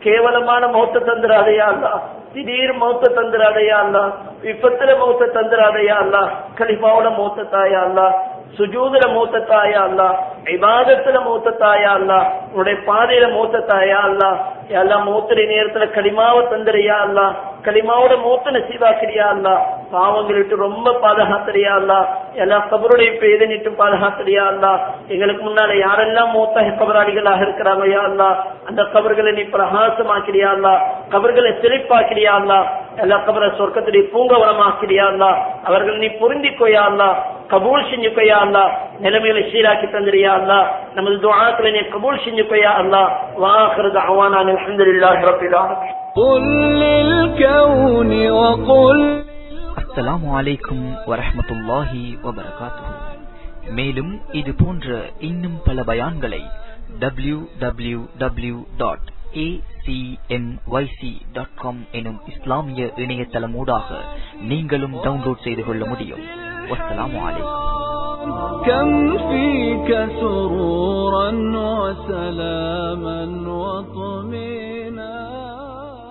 கேவலமான மௌத்த தந்துராதையா அல்லா திடீர் மௌத்த தந்துராதையா அல்லா விபத்துல மௌத்த தந்துராதையா அல்லா கலிமாவோட மௌத்த தாயா அல்லா சுஜூதுல மூத்த தாயா அல்லா இபாதத்துல மூத்த தாயா அல்லா உன்னுடைய பாதையில மூத்த தாயா அல்லா எல்லாம் மூத்துடைய நேரத்துல களிமாவை தந்துறியா அல்லா களிமாவோட மூத்த நசீவாக்கிறியா அல்லா பாவங்கள் விட்டு ரொம்ப பாதுகாத்துறியா அல்லா எல்லா கபருடைய பேதனிட்டு பாதுகாத்துறியா அல்லா எங்களுக்கு முன்னால யாரெல்லாம் மூத்த கபராளிகளாக இருக்கிறாங்க யா அல்லா அந்த கபர்களை நீ பிரகாசமாக்கிறியா அல்லா கபர்களை செழிப்பாக்கிறியா அல்லா எல்லா கபர சொர்க்கத்துடைய பூங்கவனமாக்கிறியா அல்லா அவர்கள் நீ பொருந்திக்கோயா அல்லா கபூல் செஞ்சுக்கோயா அல்லா நிலைமையில சீராக்கி தந்திரியா அல்லா நமது துஆக்களை நீ கபூல் செஞ்சுக்கோயா அல்லா வாஹிரு தஅவானா அல்ஹம்துலில்லாஹி ரப்பில் ஆலமீன் قل للكون وقل அஸ்ஸலாமு அலைக்கும் வரஹ்மத்துல்லாஹி வபரகாத்துஹு மேலும் இது போன்ற இன்னும் பல பயான்களை W W W dot dot com எனும் இஸ்லாமிய இணையதளமூடாக நீங்களும் டவுன்லோட் செய்து கொள்ள முடியும் வஸ்ஸலாமு அலைக்கும் كم فيك سرورا وسلاما وطمئنا